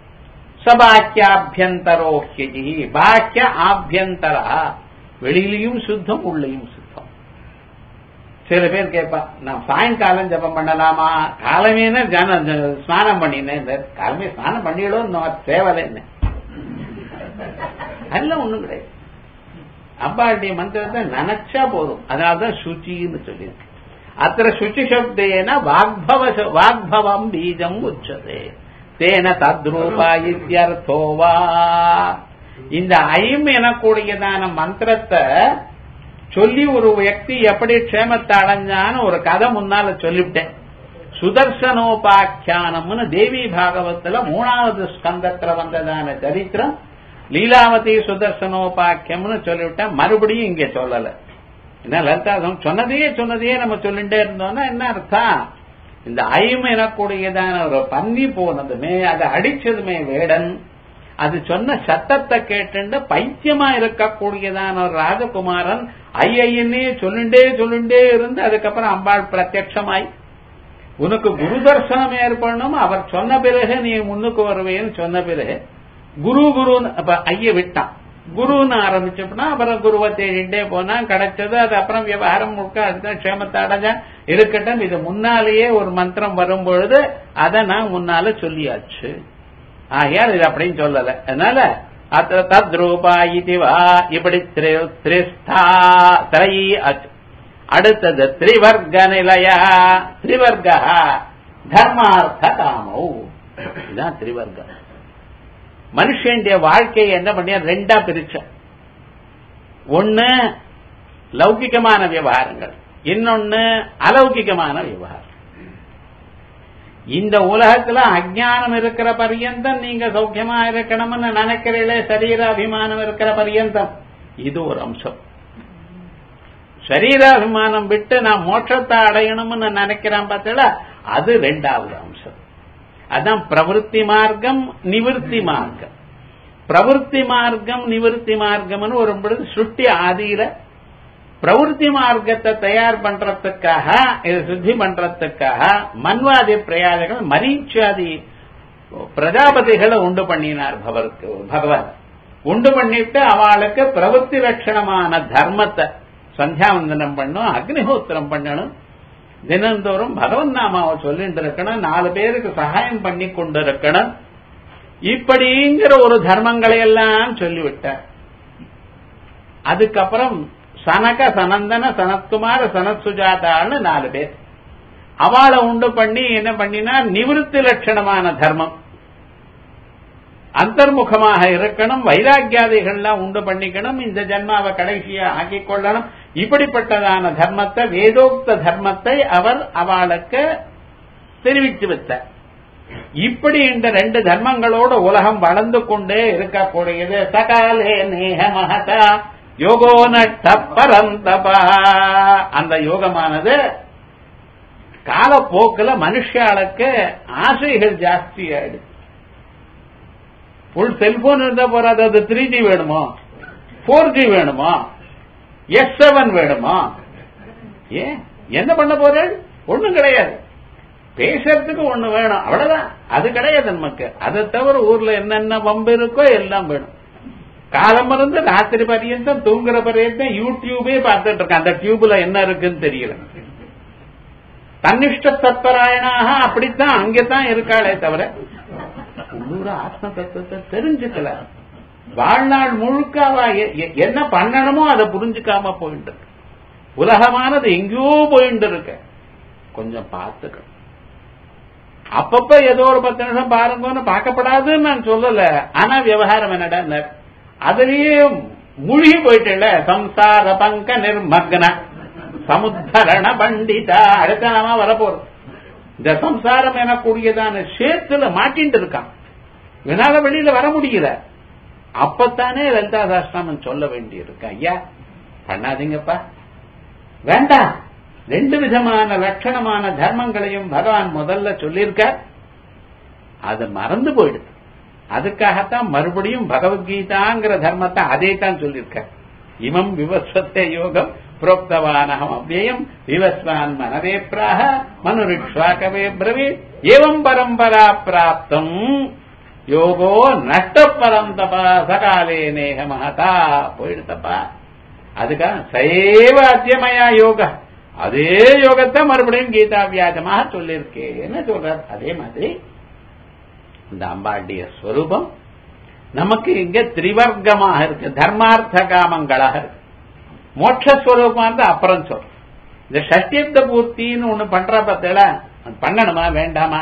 சபாக்கியாபியந்தரோஹ்யஜி பாக்கிய ஆபியந்தரா வெளியிலையும் சுத்தம் உள்ளேயும் சுத்தம் சில பேர் கேட்பா நான் சாயங்காலம் ஜபம் பண்ணலாமா காலமேன ஜன ஸ்நானம் பண்ணினேன் காலமே ஸ்நானம் பண்ணிடும் தேவலை என்ன அதெல்லாம் ஒண்ணும் கிடையாது அப்பாளுடைய மந்திரத்தை நினைச்சா போதும் அதனால்தான் சுச்சின்னு சொல்லியிருக்கு அத்த சுச்சி சப்தேன வாக்பவ வாக்பவம் பீஜம் உச்சதே தேன தத்ரூபா இத்தியர்த்தோவா இந்த ஐம் எனக்கூடியதான மந்திரத்தை சொல்லி ஒரு వ్యక్తి எப்படி க்ஷேமத்தை அடைஞ்சான்னு ஒரு கதை முன்னால சொல்லிவிட்டேன் சுதர்சனோபாக்கியானம்னு தேவி பாகவத்துல மூணாவது ஸ்கந்தத்துல வந்ததான சரித்திரம் லீலாவதி சுதர்சனோபாக்கியம்னு சொல்லிவிட்டா மறுபடியும் இங்க சொல்லல என்ன லலிதா சொன்னதையே சொன்னதையே நம்ம சொல்லிட்டே இருந்தோம்னா என்ன அர்த்தம் இந்த ஐம் எனக்கூடியதான ஒரு பன்னி போனதுமே அதை அடிச்சதுமே வேடன் அது சொன்ன சத்தத்தை கேட்டு பைத்தியமா இருக்கக்கூடியதான ஒரு ராஜகுமாரன் ஐயன்னே சொல்லுண்டே சொல்லுண்டே இருந்து அதுக்கப்புறம் அம்பாள் பிரத்யட்சமாய் உனக்கு குரு தர்சனம் ஏற்படணும் அவர் சொன்ன பிறகு நீ முன்னுக்கு வருவேன்னு சொன்ன பிறகு குரு குருன்னு அப்ப ஐய விட்டான் குருன்னு ஆரம்பிச்சோம்னா அப்புறம் குருவை தேடிட்டே போனா கிடைச்சது அது அப்புறம் விவகாரம் முழுக்க அடுத்த க்ஷேமத்தை அடைஞ்சா இருக்கட்டும் இது முன்னாலேயே ஒரு மந்திரம் வரும் பொழுது அதை நான் முன்னால சொல்லியாச்சு ஆகையால் இது அப்படின்னு சொல்லல அதனால அத்த தத்ரூபா இதுவா இப்படி திரிஸ்தா திரை அடுத்தது திரிவர்க்க நிலையா திரிவர்க்க தர்மார்த்த காமௌ இதுதான் திரிவர்க்கம் மனுஷனுடைய வாழ்க்கையை என்ன பண்ணிய ரெண்டா பிரிச்ச ஒன்னு லௌகிகமான விவகாரங்கள் இன்னொன்னு அலௌகிகமான விவகாரம் இந்த உலகத்துல அஜானம் இருக்கிற பரியந்தம் நீங்க சௌக்கியமா இருக்கணும்னு நினைக்கிறீங்களே சரீர அபிமானம் இருக்கிற பரியந்தம் இது ஒரு அம்சம் சரீராபிமானம் விட்டு நான் மோட்சத்தை அடையணும்னு நினைக்கிறேன் பார்த்தீங்களா அது ரெண்டாவது அம்சம் அதான் பிரவருத்தி மார்க்கம் நிவர்த்தி மார்க்கம் பிரவருத்தி மார்க்கம் நிவர்த்தி மார்க்கம்னு ஒரு பொழுது சுட்டி ஆதியில பிரவருத்தி மார்க்கத்தை தயார் பண்றதுக்காக இதை சுத்தி பண்றதுக்காக மன்வாதி பிரயாதிகள் மரீச்சாதி பிரஜாபதிகளை உண்டு பண்ணினார் பவருக்கு பகவான் உண்டு பண்ணிட்டு அவளுக்கு பிரவருத்தி லட்சணமான தர்மத்தை சந்தியாவந்தனம் பண்ணும் அக்னிஹோத்திரம் பண்ணணும் தினந்தோறும் பகவன் நாமாவை சொல்லிட்டு இருக்கணும் நாலு பேருக்கு சகாயம் பண்ணி கொண்டு இருக்கணும் இப்படிங்கிற ஒரு தர்மங்களை எல்லாம் சொல்லிவிட்டார் அதுக்கப்புறம் சனக சனந்தன சனத்குமார சனத் சுஜாதான்னு நாலு பேர் அவளை உண்டு பண்ணி என்ன பண்ணினா நிவிருத்தி லட்சணமான தர்மம் அந்தர்முகமாக இருக்கணும் வைராக்கியாதிகள்லாம் உண்டு பண்ணிக்கணும் இந்த ஜன்மாவை கடைசியா ஆக்கிக் கொள்ளணும் இப்படிப்பட்டதான தர்மத்தை வேதோக்த தர்மத்தை அவர் அவளுக்கு தெரிவித்து வைத்தார் இப்படி இந்த ரெண்டு தர்மங்களோட உலகம் வளர்ந்து கொண்டே இருக்கக்கூடியது சகாலே நேக மகதா யோகோ நட்ட பரந்தபா அந்த யோகமானது காலப்போக்கில் மனுஷாளுக்கு ஆசைகள் ஜாஸ்தி ஆயிடுது ஃபுல் செல்போன் இருந்தா போறாது அது த்ரீ ஜி வேணுமோ போர் ஜி வேணுமா எஸ் செவன் வேணுமா ஏன் என்ன பண்ண போறேன் ஒண்ணும் கிடையாது பேசுறதுக்கு ஒண்ணு வேணும் அவ்வளவுதான் அது கிடையாது நமக்கு அதை தவிர ஊர்ல என்னென்ன வம்பு இருக்கோ எல்லாம் வேணும் காலம் இருந்து ராத்திரி பரியந்தம் தூங்குற பரியந்தம் யூடியூபே பார்த்துட்டு இருக்கேன் அந்த டியூப்ல என்ன இருக்குன்னு தெரியல தன்னிஷ்ட தத்பராயணாக அப்படித்தான் அங்கதான் இருக்காளே தவிர உள்ளூர ஆத்ம தத்துவத்தை தெரிஞ்சுக்கல வாழ்நாள் முழுக்க அவ என்ன பண்ணணுமோ அதை புரிஞ்சுக்காம போயிட்டு இருக்கு உலகமானது எங்கேயோ போயிட்டு இருக்கு கொஞ்சம் பார்த்துக்கணும் அப்பப்ப ஏதோ ஒரு பத்து நிமிஷம் பாருங்கன்னு பார்க்கப்படாதுன்னு நான் சொல்லல ஆனா விவகாரம் என்னடா அதுலயே மூழ்கி போயிட்டல சம்சார பங்க நிர்மக்ன சமுத்தரண பண்டிதா அடுத்த நாம வரப்போறோம் இந்த சம்சாரம் எனக்கூடியதான சேத்துல மாட்டிட்டு இருக்கான் இதனால வெளியில வர முடியல அப்பத்தானே லலிதா சாஸ்திரம் சொல்ல வேண்டி இருக்கு ஐயா பண்ணாதீங்கப்பா வேண்டாம் ரெண்டு விதமான லட்சணமான தர்மங்களையும் பகவான் முதல்ல சொல்லியிருக்கார் அது மறந்து போயிடுது அதுக்காகத்தான் மறுபடியும் பகவத்கீதாங்கிற தர்மத்தை அதே தான் சொல்லியிருக்கார் இமம் விவஸ்வத்த யோகம் புரோக்தவானகம் அவ்வியம் விவஸ்வான் மனதே பிராக மனுரிக்ஷாகவே பிரவி ஏவம் பரம்பரா பிராப்தம் யோகோ நஷ்ட பரந்தபா சகாலே நேக மகதா போயிடுத்தப்பா அதுக்காக சைவ அத்தியமயா யோக அதே யோகத்தை மறுபடியும் கீதா வியாஜமாக சொல்லியிருக்கேன்னு சொல்றார் அதே மாதிரி இந்த அம்பாளுடைய ஸ்வரூபம் நமக்கு இங்க திரிவர்க்கமாக இருக்கு தர்மார்த்த காமங்களாக இருக்கு மோட்சஸ்வரூபமா இருந்தா அப்புறம் சொல் இந்த ஷஷ்டியப்த பூர்த்தின்னு ஒண்ணு பண்றா பார்த்தல பண்ணணுமா வேண்டாமா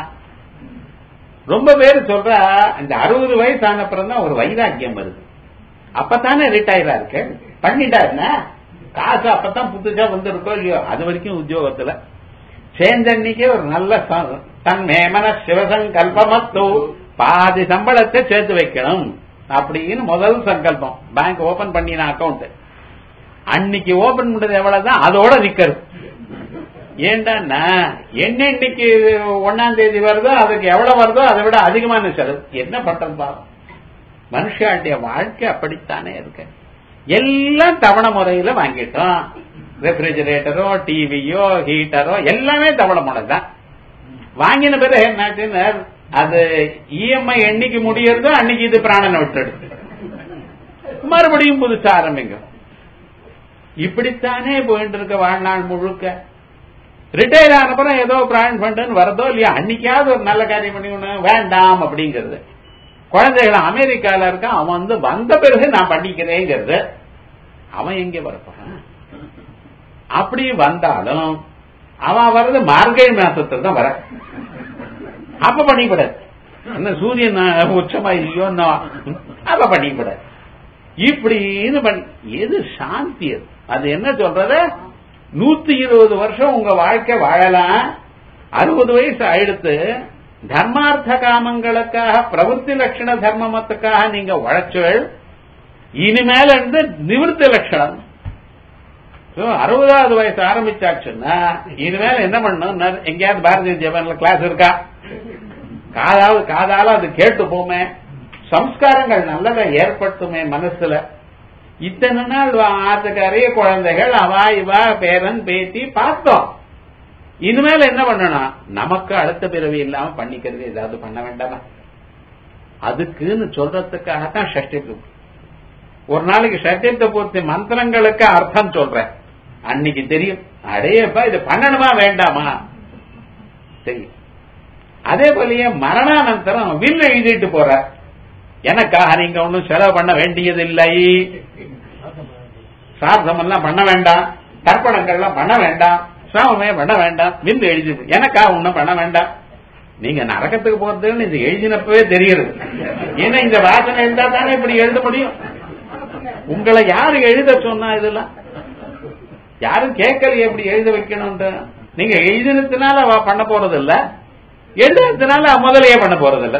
ரொம்ப பேர் சொல்றா இந்த அறுபது வயசு ஆனப்புறம் தான் ஒரு வைராக்கியம் வருது அப்பதானே ரிட்டையரா இருக்கு பண்ணிட்டா என்ன காசு அப்பதான் புதுசா வந்திருக்கோ இல்லையோ அது வரைக்கும் உத்தியோகத்துல சேர்ந்தன்னைக்கே ஒரு நல்ல ச- தன் மேமன சிவசங்கல்பமத்து பாதி சம்பளத்தை சேர்த்து வைக்கணும் அப்படின்னு முதல் சங்கல்பம் பேங்க் ஓபன் பண்ணின அக்கவுண்ட் அன்னைக்கு ஓபன் பண்ணது எவ்வளவுதான் அதோட நிக்கிறது ஏண்டா என்ன இன்னைக்கு ஒன்னாம் தேதி வருதோ அதுக்கு எவ்வளவு வருதோ அதை விட அதிகமான செலவு என்ன பண்றது பாவம் மனுஷாண்டிய வாழ்க்கை அப்படித்தானே இருக்கு எல்லாம் தவணை முறையில வாங்கிட்டோம் ரெஃப்ரிஜரேட்டரோ டிவியோ ஹீட்டரோ எல்லாமே தவணை முறை தான் வாங்கின பிறகு என்னாச்சுன்னு அது இஎம்ஐ என்னைக்கு முடியறதோ அன்னைக்கு இது பிராணனை விட்டுடுது மறுபடியும் புதுசா ஆரம்பிக்கும் இப்படித்தானே போயிட்டு இருக்க வாழ்நாள் முழுக்க ரிட்டையர் ஆனப்புறம் ஏதோ பிரான் ஃபண்டுன்னு வரதோ இல்லையா அன்னைக்காவது ஒரு நல்ல காரியம் பண்ணி வேண்டாம் அப்படிங்கிறது குழந்தைகள் அமெரிக்கால இருக்கான் அவன் வந்து வந்த பிறகு நான் பண்ணிக்கிறேங்கிறது அவன் எங்க வரப்போறான் அப்படி வந்தாலும் அவன் வர்றது மார்கழி மாசத்துல தான் வர அப்ப பண்ணிக்கூடாது என்ன சூரியன் உச்சமா இல்லையோ அப்ப பண்ணிக்கூடாது இப்படின்னு பண்ணி எது சாந்தி அது அது என்ன சொல்றது நூத்தி இருபது வருஷம் உங்க வாழ்க்கை வாழலாம் அறுபது வயசு ஆயிடுத்து தர்மார்த்த காமங்களுக்காக பிரவൃத்தி லட்சண தர்மமத்துக்காக நீங்க உழைச்சவள் இனிமேல இருந்து நிவிருத்தி லட்சணம் So, அறுபதாவது வயசு ஆரம்பிச்சாச்சுன்னா இனிமேல என்ன பண்ணணும் எங்கேயாவது பாரதிய ஜவன்ல கிளாஸ் இருக்கா காதாவது காதால அது கேட்டு போமே சம்ஸ்காரங்கள் நல்லதை ஏற்படுத்துமே மனசுல இத்தனை நாள் ஆத்துக்காரிய குழந்தைகள் அவா இவா பேரன் பேத்தி பார்த்தோம் இனிமேல் என்ன பண்ணணும் நமக்கு அடுத்த பிறவி இல்லாம பண்ணிக்கிறது ஏதாவது பண்ண வேண்டாமா அதுக்குன்னு சொல்றதுக்காகத்தான் ஷஷ்டி பூர்த்தி ஒரு நாளைக்கு ஷஷ்டித்த பூர்த்தி மந்திரங்களுக்கு அர்த்தம் சொல்றேன் அன்னைக்கு தெரியும் அடேப்பா இது பண்ணணுமா வேண்டாமா தெரியும் அதே போலயே மரணானந்தரம் வில் எழுதிட்டு போற எனக்காக நீங்க ஒன்னும் செலவு பண்ண வேண்டியதில்லை சார்த்தம் எல்லாம் பண்ண வேண்டாம் தர்ப்பணங்கள்லாம் பண்ண வேண்டாம் சாமமே பண்ண வேண்டாம் வில் எழுதி எனக்காக ஒன்னும் பண்ண வேண்டாம் நீங்க நரக்கத்துக்கு போறதுன்னு இது எழுதினப்பவே தெரியுது ஏன்னா இந்த வாசனை இருந்தா தானே இப்படி எழுத முடியும் உங்களை யாரு எழுத சொன்னா இதெல்லாம் யாரும் கேட்கல எப்படி எழுத வைக்கணும்ன்ற நீங்க எழுதினதுனால அவ பண்ண போறது இல்ல எழுதுனதுனால முதலையே பண்ண போறது இல்ல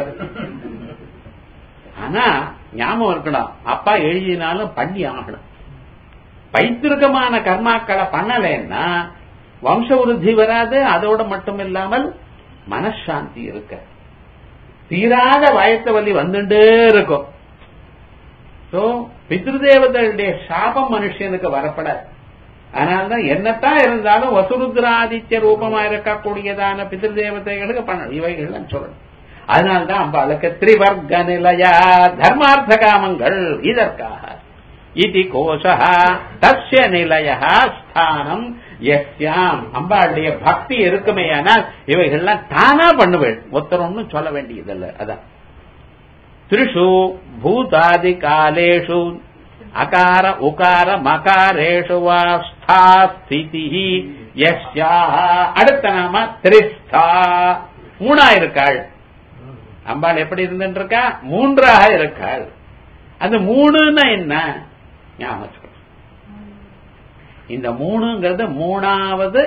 ஆனா ஞாபகம் இருக்கணும் அப்பா எழுதினாலும் பண்ணி ஆகணும் பைத்திருக்கமான கர்மாக்களை பண்ணலைன்னா வம்ச விருத்தி வராது அதோட மட்டும் இல்லாமல் மனசாந்தி இருக்க தீராத வயத்த வலி வந்துட்டே இருக்கும் சோ பித்ருதேவதைகளுடைய சாபம் மனுஷனுக்கு வரப்படாது அதனால்தான் என்னத்தான் இருந்தாலும் வசுருத்ராதித்ய ரூபமா இருக்கக்கூடியதான பித்ருதேவதைகளுக்கு பண்ணணும் இவைகள் சொல்லணும் அதனால்தான் அம்பாளுக்கு திரிவர்க்க நிலையா தர்மார்த்த காமங்கள் இதற்காக இது கோஷா தஸ்ய நிலைய ஸ்தானம் எஸ்யாம் அம்பாளுடைய பக்தி இருக்குமே ஆனால் இவைகள்லாம் தானா பண்ணுவேன் ஒருத்தர் ஒன்னும் சொல்ல வேண்டியதில்லை அதான் திரிஷு பூதாதி காலேஷு அகார உகார மகாரேஷு வா ஸ்தா ஸ்திதி யஸ்யா அடுத்த நாம திரிஸ்தா மூணா இருக்காள் அம்பாள் எப்படி இருந்துட்டு இருக்கா மூன்றாக இருக்காள் அந்த மூணுன்னா என்ன ஞாபகம் வச்சுக்கணும். இந்த மூணுங்கிறது மூணாவது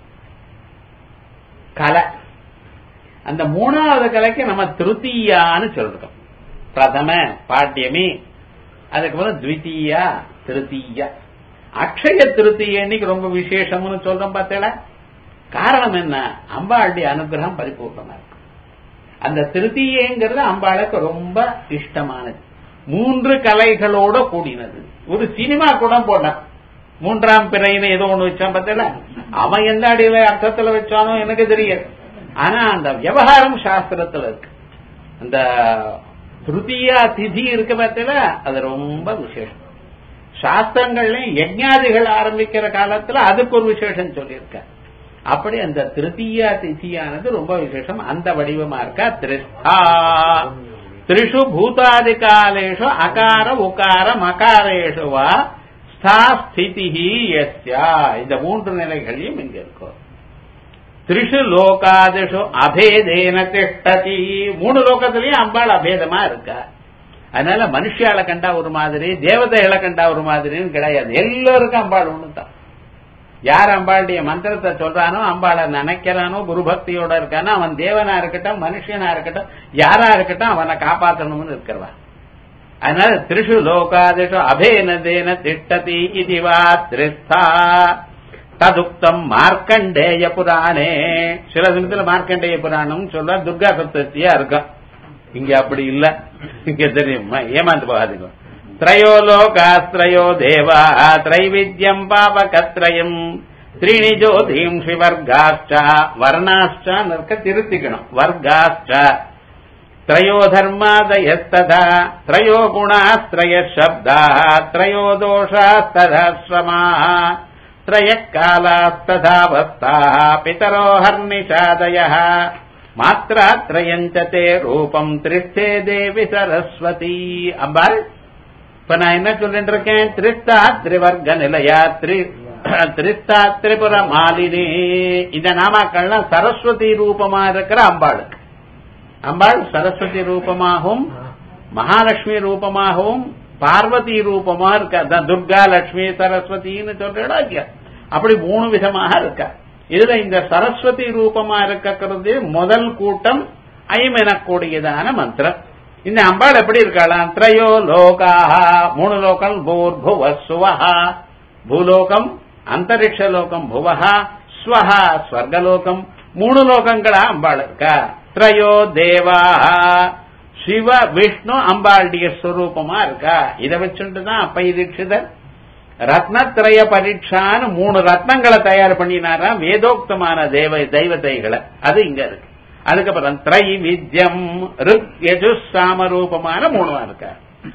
கலை அந்த மூணாவது கலைக்கு நம்ம திருத்தீயான்னு சொல்றோம் பிரதம பாட்டியமி அதுக்கு பிறகு த்விதீயா திருத்தீயா அக்ஷய திருத்தீய இன்னைக்கு ரொம்ப விசேஷம்னு சொல்றோம் பார்த்தேல காரணம் என்ன அம்பாளுடைய அனுகிரகம் பரிபூர்ணமா இருக்கு அந்த திருத்தீயங்கிறது அம்பாளுக்கு ரொம்ப இஷ்டமானது மூன்று கலைகளோட கூடினது ஒரு சினிமா கூட போனான் மூன்றாம் பிறைன்னு ஏதோ ஒண்ணு வச்சான் பார்த்தல அவன் எந்த அடியில அர்த்தத்துல வச்சானோ எனக்கு தெரியாது ஆனா அந்த விவகாரம் சாஸ்திரத்துல இருக்கு அந்த திருத்தியா திதி இருக்கு பார்த்தல அது ரொம்ப விசேஷம் சாஸ்திரங்கள்லயும் யஜ்ஞாதிகள் ஆரம்பிக்கிற காலத்துல அதுக்கு ஒரு விசேஷம் சொல்லியிருக்க அப்படி அந்த திருத்தீயா திதியானது ரொம்ப விசேஷம் அந்த வடிவமா இருக்கா திரிஸ்தா திரிஷு பூதாதி காலேஷு அகார உகார மகாரேஷு வா ஸ்தா ஸ்திதி யஸ்யா இந்த மூன்று நிலைகளையும் இங்க இருக்கும் திரிஷு லோகாதிஷு அபேதேன திஷ்டதி மூணு லோகத்திலையும் அம்பாள் அபேதமா இருக்கா அதனால மனுஷால கண்டா ஒரு மாதிரி தேவதைகளை கண்டா ஒரு மாதிரின்னு கிடையாது எல்லாருக்கும் அம்பாள் ஒண்ணுதான் யார் அம்பாளுடைய மந்திரத்தை சொல்றானோ அம்பாளை நினைக்கிறானோ குரு பக்தியோட இருக்கானோ அவன் தேவனா இருக்கட்டும் மனுஷனா இருக்கட்டும் யாரா இருக்கட்டும் அவனை காப்பாற்றணும்னு இருக்கிறவா அதனால திரிஷு லோகாதிஷு அபேனதேன திட்டதி இதுவா திரிஸ்தா ததுக்தம் மார்க்கண்டேய புராணே சில சமயத்துல மார்க்கண்டேய புராணம் சொல்ற துர்கா சப்தத்தியா இருக்கும் இங்க அப்படி இல்ல இங்க தெரியுமா ஏமாந்து போகாதீங்க திரையோ லோகாஸ்திரயோ தேவா திரைவித்யம் பாபகத்ரயம் த்ரீணி ஜோதிம்ஷி வர்காஷ்ட வர்ணாஷ்ட இருக்க திருத்திக்கணும் வர்காஷ்ட त्रयो धर्मादयस्तथा त्रयो गुणास्त्रय शब्दाः त्रयो दोषास्तथा श्रमाः त्रयः कालास्तथावस्थाः पितरो हर्निषादयः मात्रात्रयम् च ते रूपम् त्रिस्थे देவி சரஸ்வதி அம்பாள் இப்ப நான் என்ன சொல்லிட்டு இருக்கேன் திரிஸ்தா திரிவர்க்க நிலையா திரி திரிஸ்தா திரிபுர மாலினி இந்த நாமாக்கள்லாம் சரஸ்வதி ரூபமா இருக்கிற அம்பாளுக்கு அம்பாள் சரஸ்வதி ரூபமாகவும் மகாலட்சுமி ரூபமாகவும் பார்வதி ரூபமா இருக்கா அதான் துர்கா லட்சுமி சரஸ்வதினு சொல்றா இல்லையா அப்படி மூணு விதமாக இருக்கா இதுல இந்த சரஸ்வதி ரூபமா இருக்கிறது முதல் கூட்டம் ஐம் எனக்கூடியதான மந்திரம் இந்த அம்பாள் எப்படி இருக்கலாம் திரையோ லோகாக மூணு லோகம் பூர்புவ சுவஹா பூலோகம் அந்தரிக்ஷ லோகம் புவஹா ஸ்வஹா ஸ்வர்கலோகம் மூணு லோகங்களா அம்பாள் இருக்கா திரையோ தேவா சிவ விஷ்ணு அம்பாளுடைய ஸ்வரூபமா இருக்கா இதை வச்சுட்டு தான் அப்பை தீட்சிதர் ரத்னத்திரய பரீட்சான்னு மூணு ரத்னங்களை தயார் பண்ணினாரா வேதோக்தமான தேவ தெய்வதைகளை அது இங்க இருக்கு அதுக்கப்புறம் திரை வித்யம் ருக் யஜு சாம ரூபமான மூணுவா இருக்கா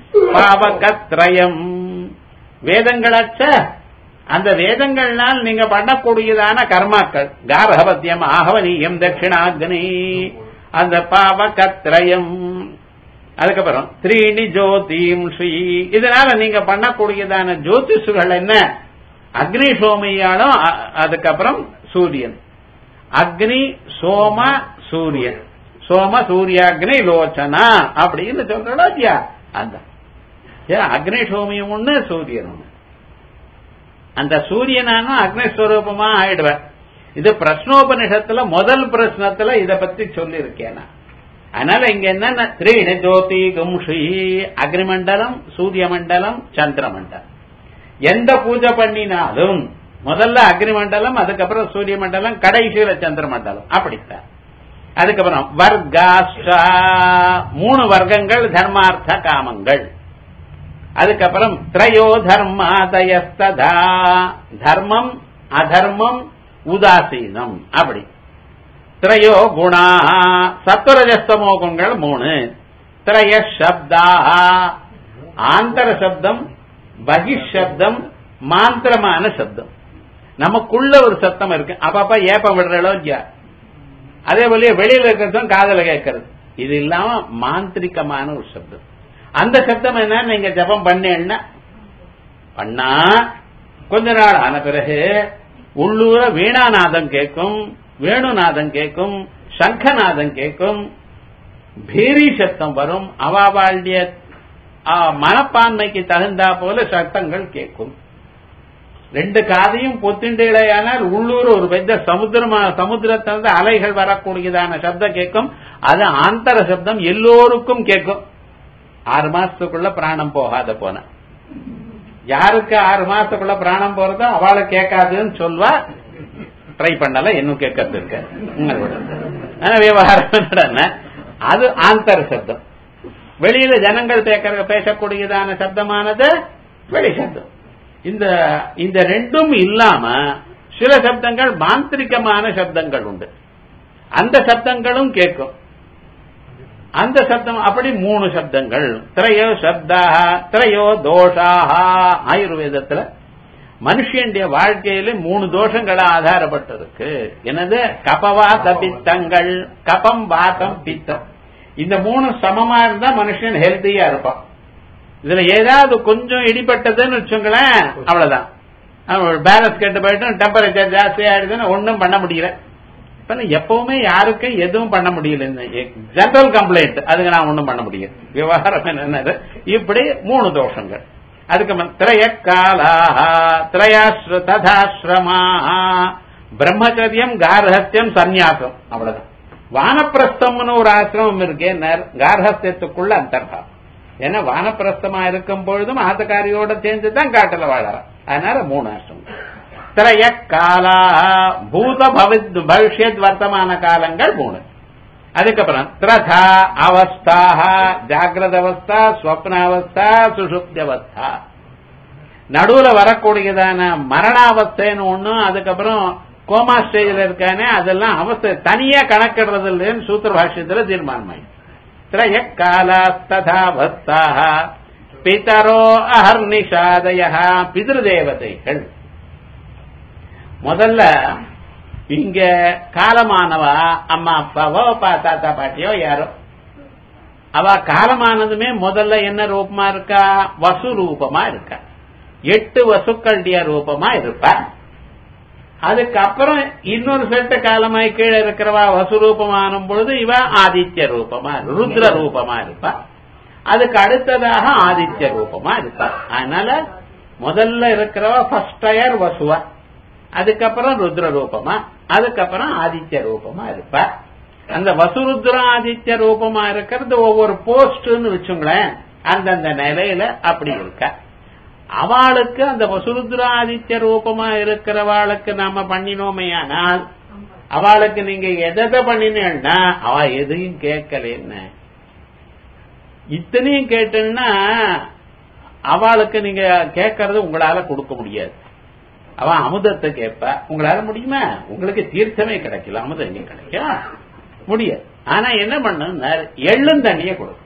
பாவகத்ரயம் வேதங்களச்ச அந்த வேதங்கள்னால் நீங்க பண்ணக்கூடியதான கர்மாக்கள் கார்ஹவத்தியம் ஆகவனியம் தட்சிணாக்னி அந்த பாவகத்ரயம் அதுக்கப்புறம் த்ரீணி ஜோதிம் ஸ்ரீ இதனால நீங்க பண்ணக்கூடியதான ஜோதிஷுகள் என்ன அக்னி சோமையாலும் அதுக்கப்புறம் சூரியன் அக்னி சோம சூரியன் சோம சூரியாக்னி லோச்சனா அப்படின்னு சொல்றா இல்லையா அந்த அக்னி சோமியம் ஒண்ணு சூரியன் ஒண்ணு அந்த சூரியனானும் அக்னிஸ்வரூபமா ஆயிடுவேன் இது பிரஷ்னோபனிஷத்துல முதல் பிரശ്னத்துல இத பத்தி சொல்லி இருக்கேன் அதனால இங்க என்னன்னா த்ரீண ஜோதி கும்ஷி அக்னிமண்டலம் சூரிய மண்டலம் சந்திர மண்டலம் எந்த பூஜை பண்ணினாலும் முதல்ல அக்னிமண்டலம் அதுக்கப்புறம் சூரிய மண்டலம் கடைசியில சந்திர மண்டலம் அப்படித்தான் அதுக்கப்புறம் வர்காஷ்டா மூணு வர்க்கங்கள் தர்மார்த்த காமங்கள் அதுக்கப்புறம் திரையோ தர்மாதயஸ்ததா தர்மம் அதர்மம் உதாசீனம் அப்படி திரையோ குணா சத்வரஜஸ்தமோ குணங்கள் மூணு திரைய சப்தா ஆந்தர சப்தம் பகிஷப்தம் மாந்திரமான சப்தம் நமக்குள்ள ஒரு சத்தம் இருக்கு அப்பப்ப ஏப்பம் விடுறளோ இல்லையா அதே போல வெளியில இருக்கிறதும் காதல கேட்கறது இது இல்லாம மாந்திரிகமான ஒரு சப்தம் அந்த சப்தம் என்ன நீங்க ஜபம் பண்ணேன்னா பண்ணா கொஞ்ச நாள் ஆன பிறகு உள்ளூர வீணாநாதம் கேட்கும் வேணுநாதம் கேட்கும் சங்கநாதம் கேட்கும் பீரி சத்தம் வரும் அவாவாளுடைய மனப்பான்மைக்கு தகுந்தா போல சத்தங்கள் கேட்கும் ரெண்டு காதையும் பொத்திண்டையானால் உள்ளூர் ஒரு பெரிய சமுத்திரமா சமுத்திரத்திலிருந்து அலைகள் வரக்கூடியதான சப்தம் கேட்கும் அது ஆந்தர சப்தம் எல்லோருக்கும் கேட்கும் ஆறு மாசத்துக்குள்ள பிராணம் போகாத போன யாருக்கு ஆறு மாசத்துக்குள்ள பிராணம் போறதோ அவளை கேட்காதுன்னு சொல்வா ட்ரை பண்ணல இன்னும் கேட்கறது இருக்கு விவகாரம் அது ஆந்தர சப்தம் வெளியில ஜனங்கள் பேக்கிற பேசக்கூடியதான சப்தமானது வெளி சப்தம் இந்த இந்த ரெண்டும் இல்லாம சில சப்தங்கள் மாந்திரிகமான சப்தங்கள் உண்டு அந்த சப்தங்களும் கேட்கும் அந்த சப்தம் அப்படி மூணு சப்தங்கள் திரையோ சப்தாக திரையோ தோஷாக ஆயுர்வேதத்துல மனுஷனுடைய வாழ்க்கையில மூணு தோஷங்கள ஆதாரப்பட்டிருக்கு என்னது கபவாத பித்தங்கள் கபம் வாதம் பித்தம் இந்த மூணு சமமா இருந்தா மனுஷன் ஹெல்த்தியா இருப்பான் இதுல ஏதாவது கொஞ்சம் இடிபட்டதுன்னு வச்சுங்களேன் அவ்வளவுதான் பேலன்ஸ் கெட்டு போயிட்டு டெம்பரேச்சர் ஜாஸ்தி ஆயிடுதுன்னு ஒன்னும் பண்ண முடியல இப்ப எப்பவுமே யாருக்கும் எதுவும் பண்ண முடியல ஜெனரல் கம்ப்ளைண்ட் அதுக்கு நான் ஒன்றும் பண்ண முடியும் விவகாரம் என்னது இப்படி மூணு தோஷங்கள் அதுக்கு திரய காலாக திரயாஸ்ர ததாஸ்ரமா பிரம்மச்சரியம் கார்ஹத்தியம் சந்நியாசம் அவ்வளவுதான் வானப்பிரஸ்தம்னு ஒரு ஆசிரமம் இருக்கே கார்ஹத்தியத்துக்குள்ள அந்தர்பாவம் ஏன்னா வானப்பிரஸ்தமா இருக்கும் பொழுதும் ஆத்தக்காரியோட சேர்ந்து தான் காட்டுல வாழறான் அதனால மூணு ஆசிரமம் திரய காலா பூத பவித் பவிஷ்யத் வர்த்தமான காலங்கள் மூணு அதுக்கப்புறம் திரதா அவஸ்தாக ஜாகிரத அவஸ்தா ஸ்வப்ன அவஸ்தா சுஷுப்தி அவஸ்தா நடுவுல வரக்கூடியதான மரணாவஸ்தைன்னு ஒண்ணு அதுக்கப்புறம் கோமா ஸ்டேஜில் இருக்கானே அதெல்லாம் அவஸ்தை தனியா கணக்கிடுறது இல்லைன்னு சூத்திர பாஷ்யத்துல தீர்மானமாயி திரய காலாஸ்ததாவஸ்தாக பிதரோ அஹர்னிஷாதய பிதிருதேவதைகள் முதல்ல இங்க காலமானவா அம்மா அப்பாவோ பா தாத்தா பாட்டியோ யாரோ அவ காலமானதுமே முதல்ல என்ன ரூபமா இருக்கா வசு ரூபமா இருக்கா எட்டு வசுக்களுடைய ரூபமா இருப்பா அதுக்கப்புறம் இன்னொரு செட்டு காலமாய் கீழே இருக்கிறவா வசு ரூபமான பொழுது இவ ஆதித்ய ரூபமா ருத்ர ரூபமா இருப்பா அதுக்கு அடுத்ததாக ஆதித்ய ரூபமா இருப்பா அதனால முதல்ல இருக்கிறவா ஃபர்ஸ்ட் டயர் வசுவா அதுக்கப்புறம் ருத்ர ரூபமா அதுக்கப்புறம் ஆதித்ய ரூபமா இருப்பா அந்த வசுருத்ர ஆதித்ய ரூபமா இருக்கிறது ஒவ்வொரு போஸ்ட்னு வச்சுங்களேன் அந்தந்த நிலையில அப்படி இருக்க அவளுக்கு அந்த வசுருத்ர ஆதித்ய ரூபமா இருக்கிறவாளுக்கு நாம பண்ணினோமையானால் அவளுக்கு நீங்க எதை பண்ணினேன்னா அவ எதையும் கேட்கலன்னு இத்தனையும் கேட்டேன்னா அவளுக்கு நீங்க கேட்கறது உங்களால கொடுக்க முடியாது அவன் அமுதத்தை கேட்ப உங்களால முடியுமா உங்களுக்கு தீர்த்தமே கிடைக்கல அமுதம் எங்க கிடைக்கும் முடியாது ஆனா என்ன பண்ண எள்ளும் தண்ணிய கொடுக்கும்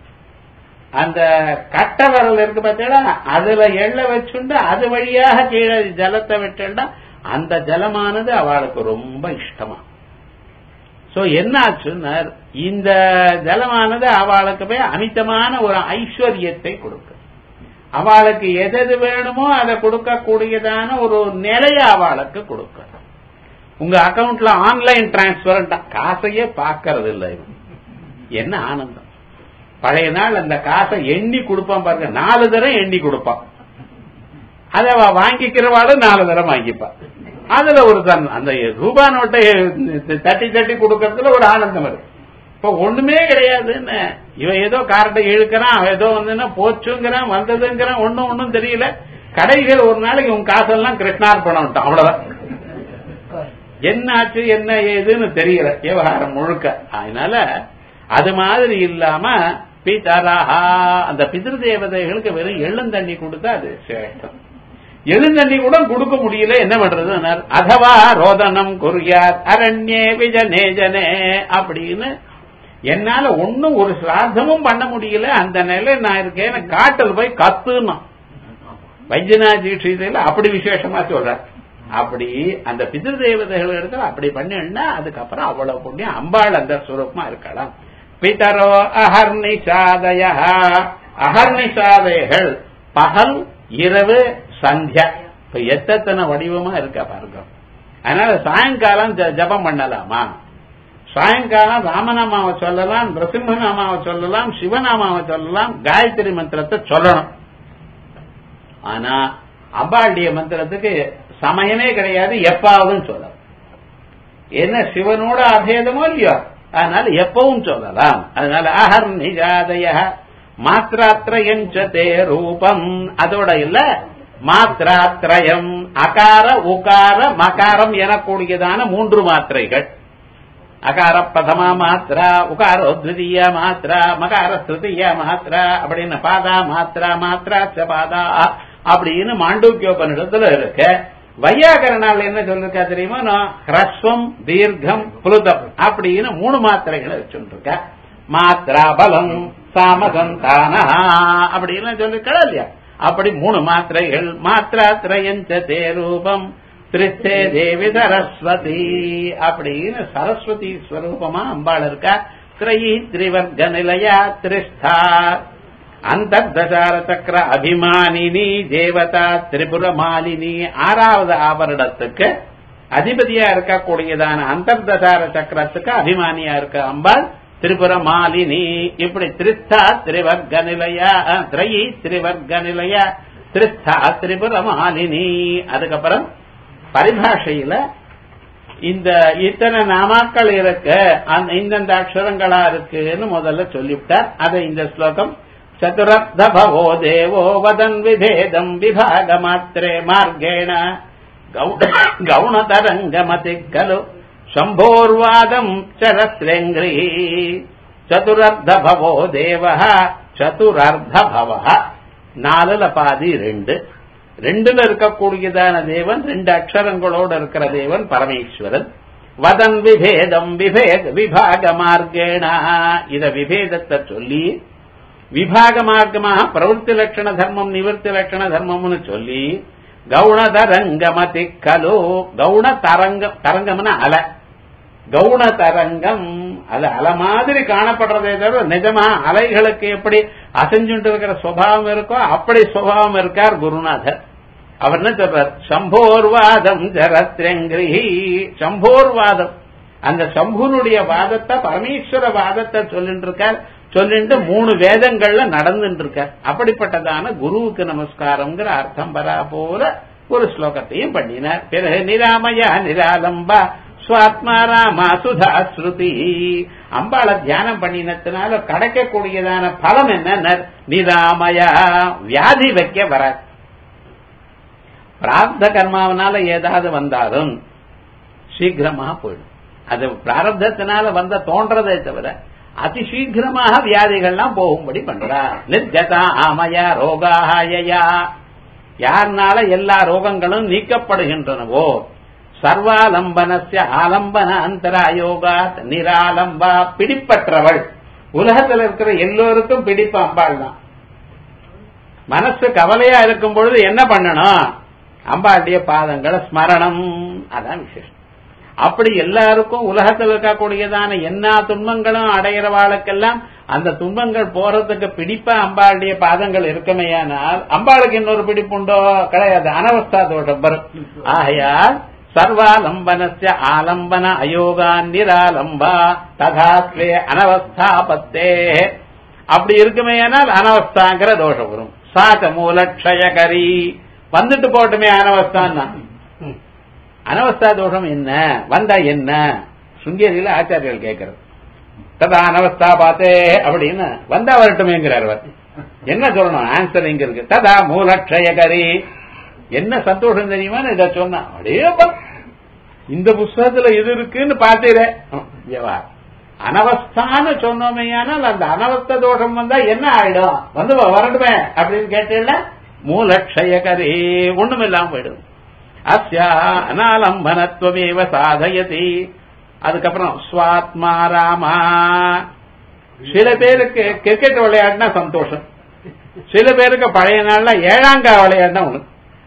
அந்த கட்ட விரல் இருக்கு பார்த்தீங்களா அதுல எள்ள வச்சுண்டு அது வழியாக கீழே ஜலத்தை விட்டுண்டா அந்த ஜலமானது அவளுக்கு ரொம்ப இஷ்டமா சோ என்ன ஆச்சுன்னா இந்த ஜலமானது அவளுக்கு போய் அமிதமான ஒரு ஐஸ்வர்யத்தை கொடுக்கும் அவளுக்கு எது வேணுமோ அதை கொடுக்கக்கூடியதான ஒரு நிலைய அவளுக்கு கொடுக்க உங்க அக்கவுண்ட்ல ஆன்லைன் டிரான்ஸ்பர் காசையே பாக்கிறது இல்லை என்ன ஆனந்தம் பழைய நாள் அந்த காசை எண்ணி கொடுப்பான் பாருங்க நாலு தரம் எண்ணி கொடுப்பான் அதை வாங்கிக்கிறவாளும் நாலு தரம் வாங்கிப்பான் அதுல ஒரு தன் அந்த ரூபா நோட்டை தட்டி தட்டி கொடுக்கறதுல ஒரு ஆனந்தம் இருக்கு இப்ப ஒண்ணுமே கிடையாதுன்னு இவன் ஏதோ காரட்டை இழுக்கிறான் அவன் ஏதோ வந்து போச்சுங்கிறான் வந்ததுங்கிறான் ஒன்னும் ஒன்னும் தெரியல கடைகள் ஒரு நாளைக்கு உன் காசெல்லாம் கிருஷ்ணார்பணம் அவ்வளவுதான் என்ன ஆச்சு என்ன ஏதுன்னு தெரியல விவகாரம் முழுக்க அதனால அது மாதிரி இல்லாம பிதரஹா அந்த பிதிரு தேவதைகளுக்கு வெறும் எள்ளுந்தண்ணி கொடுத்தா அது சிரேஷ்டம் எழுந்தண்ணி கூட கொடுக்க முடியல என்ன பண்றது அதவா ரோதனம் குறியார் அரண்யே விஜனே ஜனே அப்படின்னு என்னால ஒன்னும் ஒரு சிராத்தமும் பண்ண முடியல அந்த நிலை நான் இருக்கேன் காட்டில் போய் கத்துனா வைத்தியநாத் தீட்சிதையில அப்படி விசேஷமா சொல்ற அப்படி அந்த பிதிரு தேவதைகள் இடத்துல அப்படி பண்ணினா அதுக்கப்புறம் அவ்வளவு புண்ணியம் அம்பாள் அந்த சுரூபமா இருக்கலாம் பிதரோ அகர்னிசாதய அகர்னிசாதைகள் பகல் இரவு சந்தியா இப்ப எத்தனை வடிவமா இருக்கா பாருங்க அதனால சாயங்காலம் ஜபம் பண்ணலாமா சாயங்காலம் ராமநாமாவை சொல்லலாம் நரசிம்மநாமாவை சொல்லலாம் சிவநாமாவை சொல்லலாம் காயத்ரி மந்திரத்தை சொல்லணும் ஆனா அம்பாளுடைய மந்திரத்துக்கு சமயமே கிடையாது எப்பாவதும் சொல்லலாம் என்ன சிவனோட அபேதமோ இல்லையோ அதனால எப்பவும் சொல்லலாம் அதனால அகர் நிஜாதய மாத்திராத்திரயஞ்சதே ரூபம் அதோட இல்ல மாத்திராத்திரயம் அகார உகார மகாரம் எனக்கூடியதான மூன்று மாத்திரைகள் அகார பிரதமா மாத்திரா உகாரோ திருதீய மாத்திரா மகார திருதீய மாத்திரா அப்படின்னு பாதா மாத்திரா மாத்திரா பாதா அப்படின்னு மாண்டூக்கியோபனிடத்துல இருக்கு வையாகரனால் என்ன சொல்லிருக்கா தெரியுமா ஹ்ரஸ்வம் தீர்க்கம் புலுதம் அப்படின்னு மூணு மாத்திரைகளை வச்சுருக்க மாத்திரா பலம் சாமசந்தான அப்படின்னு சொல்லிருக்கா இல்லையா அப்படி மூணு மாத்திரைகள் மாத்திரா திரயஞ்சதே ரூபம் திருத்தே தேவி சரஸ்வதி அப்படின்னு சரஸ்வதி ஸ்வரூபமா அம்பாள் இருக்கா திரையி திரிவர்க்க நிலையா திரிஸ்தா அந்தர்தசார சக்கர அபிமானினி தேவதா திரிபுர மாலினி ஆறாவது ஆவரணத்துக்கு அதிபதியா இருக்கக்கூடியதான அந்தர்தசார சக்கரத்துக்கு அபிமானியா இருக்க அம்பாள் திரிபுர மாலினி இப்படி திரிஸ்தா திரிவர்க்க நிலையா திரையி திரிவர்க்க நிலையா திரிஸ்தா திரிபுர மாலினி அதுக்கப்புறம் பரிபாஷையில இந்த இத்தனை நாமாக்கள் இருக்கு அந்த இந்தந்த அக்ஷரங்களா இருக்குன்னு முதல்ல சொல்லிவிட்டார் அதை இந்த ஸ்லோகம் சதுரப்த பவோ தேவோ வதன் விபேதம் விபாக மாத்திரே மார்கேண கவுணதரங்கமதி கலு சம்போர்வாதம் சரஸ்ரேங்கிரி சதுரர்த்த பவோ தேவ சதுரர்த்த பவ நாலுல பாதி ரெண்டு ரெண்டுல இருக்கக்கூடியதான தேவன் ரெண்டு அக்ஷரங்களோடு இருக்கிற தேவன் பரமேஸ்வரன் வதன் விபேதம் விபேத விபாக மார்க்கேண இத விபேதத்தை சொல்லி விபாக மார்க்கமாக பிரவருத்தி லட்சண தர்மம் நிவர்த்தி லட்சண தர்மம்னு சொல்லி கவுண தரங்கமதி கலு கவுண தரங்கம் தரங்கம்னா அலை கவுண தரங்கம் அது அலை மாதிரி காணப்படுறதே தவிர நிஜமா அலைகளுக்கு எப்படி அசைஞ்சுட்டு இருக்கிற சுவாவம் இருக்கோ அப்படி சுவாவம் இருக்கார் குருநாதர் அவர் என்ன சொல்றார் சம்போர்வாதம் ஜரத்ரங்கிரி சம்போர்வாதம் அந்த சம்புனுடைய வாதத்தை பரமேஸ்வர வாதத்தை சொல்லிட்டு இருக்கார் சொல்லிட்டு மூணு வேதங்கள்ல நடந்துட்டு இருக்கார் அப்படிப்பட்டதான குருவுக்கு நமஸ்காரம்ங்கிற அர்த்தம் வரா போல ஒரு ஸ்லோகத்தையும் பண்ணினார் பிறகு நிராமயா நிராலம்பா சுவாத்மா ராமா சுதா ஸ்ருதி அம்பாளை தியானம் பண்ணினத்தினால கிடைக்கக்கூடியதான பலம் என்ன நிராமயா வியாதி வைக்க வராது பிரார்த்த கர்மாவனால ஏதாவது வந்தாலும் சீக்கிரமாக போயிடும் அது பிராரப்தத்தினால வந்த தோன்றதே தவிர அதி சீக்கிரமாக வியாதிகள்லாம் போகும்படி பண்றா நிர்கதா ஆமயா ரோகாஹயா யாருனால எல்லா ரோகங்களும் நீக்கப்படுகின்றனவோ சர்வாலம்பனஸ்ய ஆலம்பன அந்தராயோகாத் நிராலம்பா பிடிப்பற்றவள் உலகத்தில் இருக்கிற எல்லோருக்கும் பிடிப்பு அம்பாள் தான் மனசு கவலையா இருக்கும் பொழுது என்ன பண்ணணும் அம்பாளுடைய பாதங்களை ஸ்மரணம் அதான் விசேஷம் அப்படி எல்லாருக்கும் உலகத்தில் இருக்கக்கூடியதான எல்லா துன்பங்களும் அடைகிறவாளுக்கெல்லாம் அந்த துன்பங்கள் போறதுக்கு பிடிப்பா அம்பாளுடைய பாதங்கள் இருக்குமேயானால் அம்பாளுக்கு இன்னொரு பிடிப்புண்டோ கிடையாது அனவஸ்தா தோஷம் வரும் ஆகையால் சர்வாலம்பனஸ்ய ஆலம்பன அயோகா நிராலம்பா ததாத்வே அனவஸ்தாபத்தே அப்படி இருக்குமேயானால் அனவஸ்தாங்கிற தோஷம் வரும் சாச்ச மூலக்ஷயகரி வந்துட்டு போட்டுமே அனவஸ்தான் அனவஸ்தா தோஷம் என்ன வந்தா என்ன சுங்கேரியில ஆச்சாரியர்கள் கேட்கறது ததா அனவஸ்தா பார்த்தே அப்படின்னு வந்தா வரட்டுமேங்கிறார் அவர் என்ன சொல்லணும் ஆன்சர் இங்க இருக்கு ததா மூலக்ஷயகரி என்ன சந்தோஷம் தெரியுமா இதை சொன்னா அப்படியேப்பா இந்த புஸ்தகத்துல இது இருக்குன்னு பார்த்தீரே அனவஸ்தான்னு சொன்னோமையானால் அந்த அனவஸ்த தோஷம் வந்தா என்ன ஆயிடும் வந்து வரட்டுமே அப்படின்னு கேட்டீங்களா மூலக்ஷயகரே ஒண்ணும் இல்லாம போயிடும் அஸ்யா அனாலம்பனத்துவமேவ சாதயதி அதுக்கப்புறம் ஸ்வாத்மா ராமா சில பேருக்கு கிரிக்கெட் விளையாடினா சந்தோஷம் சில பேருக்கு பழைய நாள்ல ஏழாங்கா விளையாடினா ஒண்ணு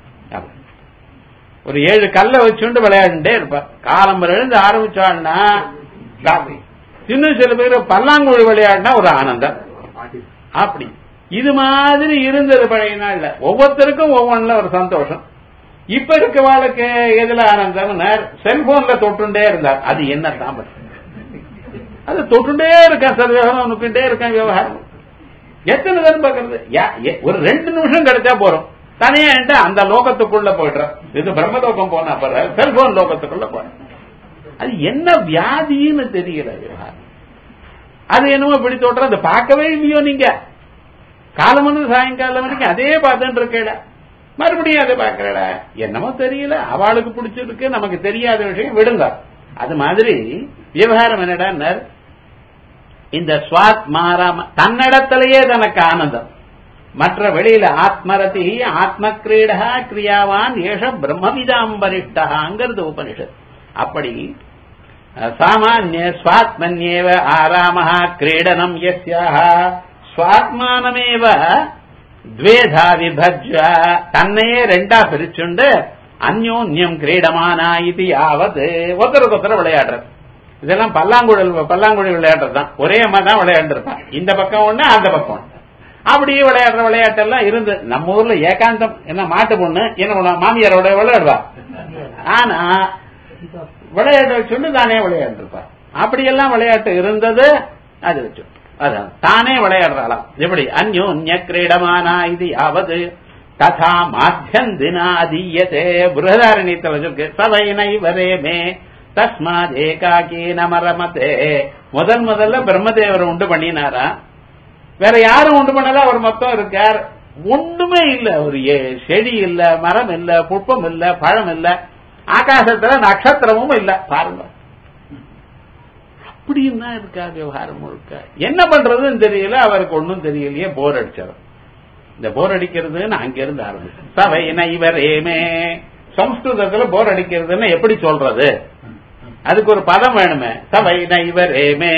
ஒரு ஏழு கல்ல வச்சுட்டு விளையாண்டுட்டே இருப்பா காலம்பரம் எழுந்து ஆரம்பிச்சாள்னா இன்னும் சில பேர் பல்லாங்குழி விளையாடினா ஒரு ஆனந்தம் அப்படி இது மாதிரி இருந்தது பழைய நாள்ல ஒவ்வொருத்தருக்கும் ஒவ்வொன்றுல ஒரு சந்தோஷம் இப்ப இருக்க வாழ்க்கை எதுல ஆனந்தம் செல்போன்ல தொட்டுண்டே இருந்தார் அது என்ன தான் அது தொட்டுண்டே இருக்கான் சார் விவகாரம் நுக்கிட்டே இருக்கான் விவகாரம் எத்தனை தரம் பாக்குறது ஒரு ரெண்டு நிமிஷம் கிடைச்சா போறோம் தனியா அந்த லோகத்துக்குள்ள போயிடுறோம் இது பிரம்மலோகம் போனா போற செல்போன் லோகத்துக்குள்ள போற அது என்ன வியாதின்னு தெரியல விவகாரம் அது என்னமோ இப்படி தோற்ற அதை பார்க்கவே இல்லையோ நீங்க காலம் வந்து சாயங்காலம் வரைக்கும் அதே பார்த்துட்டு இருக்கேடா மறுபடியும் அதை பார்க்கறடா என்னமோ தெரியல அவளுக்கு பிடிச்சிருக்கு நமக்கு தெரியாத விஷயம் விடுங்க அது மாதிரி விவகாரம் என்னடா இந்த ஸ்வாத் மாறாம தன்னிடத்திலேயே தனக்கு ஆனந்தம் மற்ற வெளியில ஆத்மரதி ஆத்ம கிரீடா கிரியாவான் ஏஷ பிரம்மவிதாம்பரிஷ்டாங்கிறது உபனிஷத் அப்படி சாமானிய ஸ்வாத்மன்யேவ ஆராமஹா கிரீடனம் எஸ்யாக ஸ்வாத்மானமேவ துவேதா விபஜ்ய தன்னையே ரெண்டா பிரிச்சுண்டு அந்யோன்யம் கிரீடமானா இது யாவது ஒருத்தருக்கு ஒருத்தர் விளையாடுறது இதெல்லாம் பல்லாங்குழல் பல்லாங்குழல் விளையாடுறது தான் ஒரே மாதிரி தான் விளையாண்டுருப்பான் இந்த பக்கம் ஒண்ணு அந்த பக்கம் ஒண்ணு அப்படியே விளையாடுற விளையாட்டெல்லாம் இருந்து நம்ம ஊர்ல ஏகாந்தம் என்ன மாட்டு பொண்ணு என்ன மாமியாரோட விளையாடுவா ஆனா விளையாட வச்சுட்டு தானே விளையாண்டுருப்பா அப்படியெல்லாம் விளையாட்டு இருந்தது அது வச்சு அதான் தானே விளையாடுறாளாம் எப்படி அந்யோன்ய கிரீடமானா இது யாவது ததா மாத்தியந்தினா அதீயத்தே பிருகதாரண்யத்தில் இருக்கு சவை நைவரே மே தஸ்மாத் ஏகாக்கி நமரமதே முதல் முதல்ல பிரம்மதேவர் உண்டு பண்ணினாரா வேற யாரும் உண்டு பண்ணல அவர் மொத்தம் இருக்கார் ஒண்ணுமே இல்ல ஒரு ஏ- செடி இல்ல மரம் இல்ல புஷ்பம் இல்ல பழம் இல்ல ஆகாசத்துல நட்சத்திரமும் இல்ல பாருங்க அப்படின்னு தான் இருக்கா விவகாரம் முழுக்க என்ன பண்றதுன்னு தெரியல அவருக்கு ஒன்னும் தெரியலையே போர் அடிச்சவர் இந்த போர் அடிக்கிறதுன்னு அங்கிருந்து ஆரம்பிச்சு சவை இவர் ஏமே சம்ஸ்கிருதத்துல போர் அடிக்கிறதுன்னு எப்படி சொல்றது அதுக்கு ஒரு பதம் வேணுமே சவை இவர் ஏமே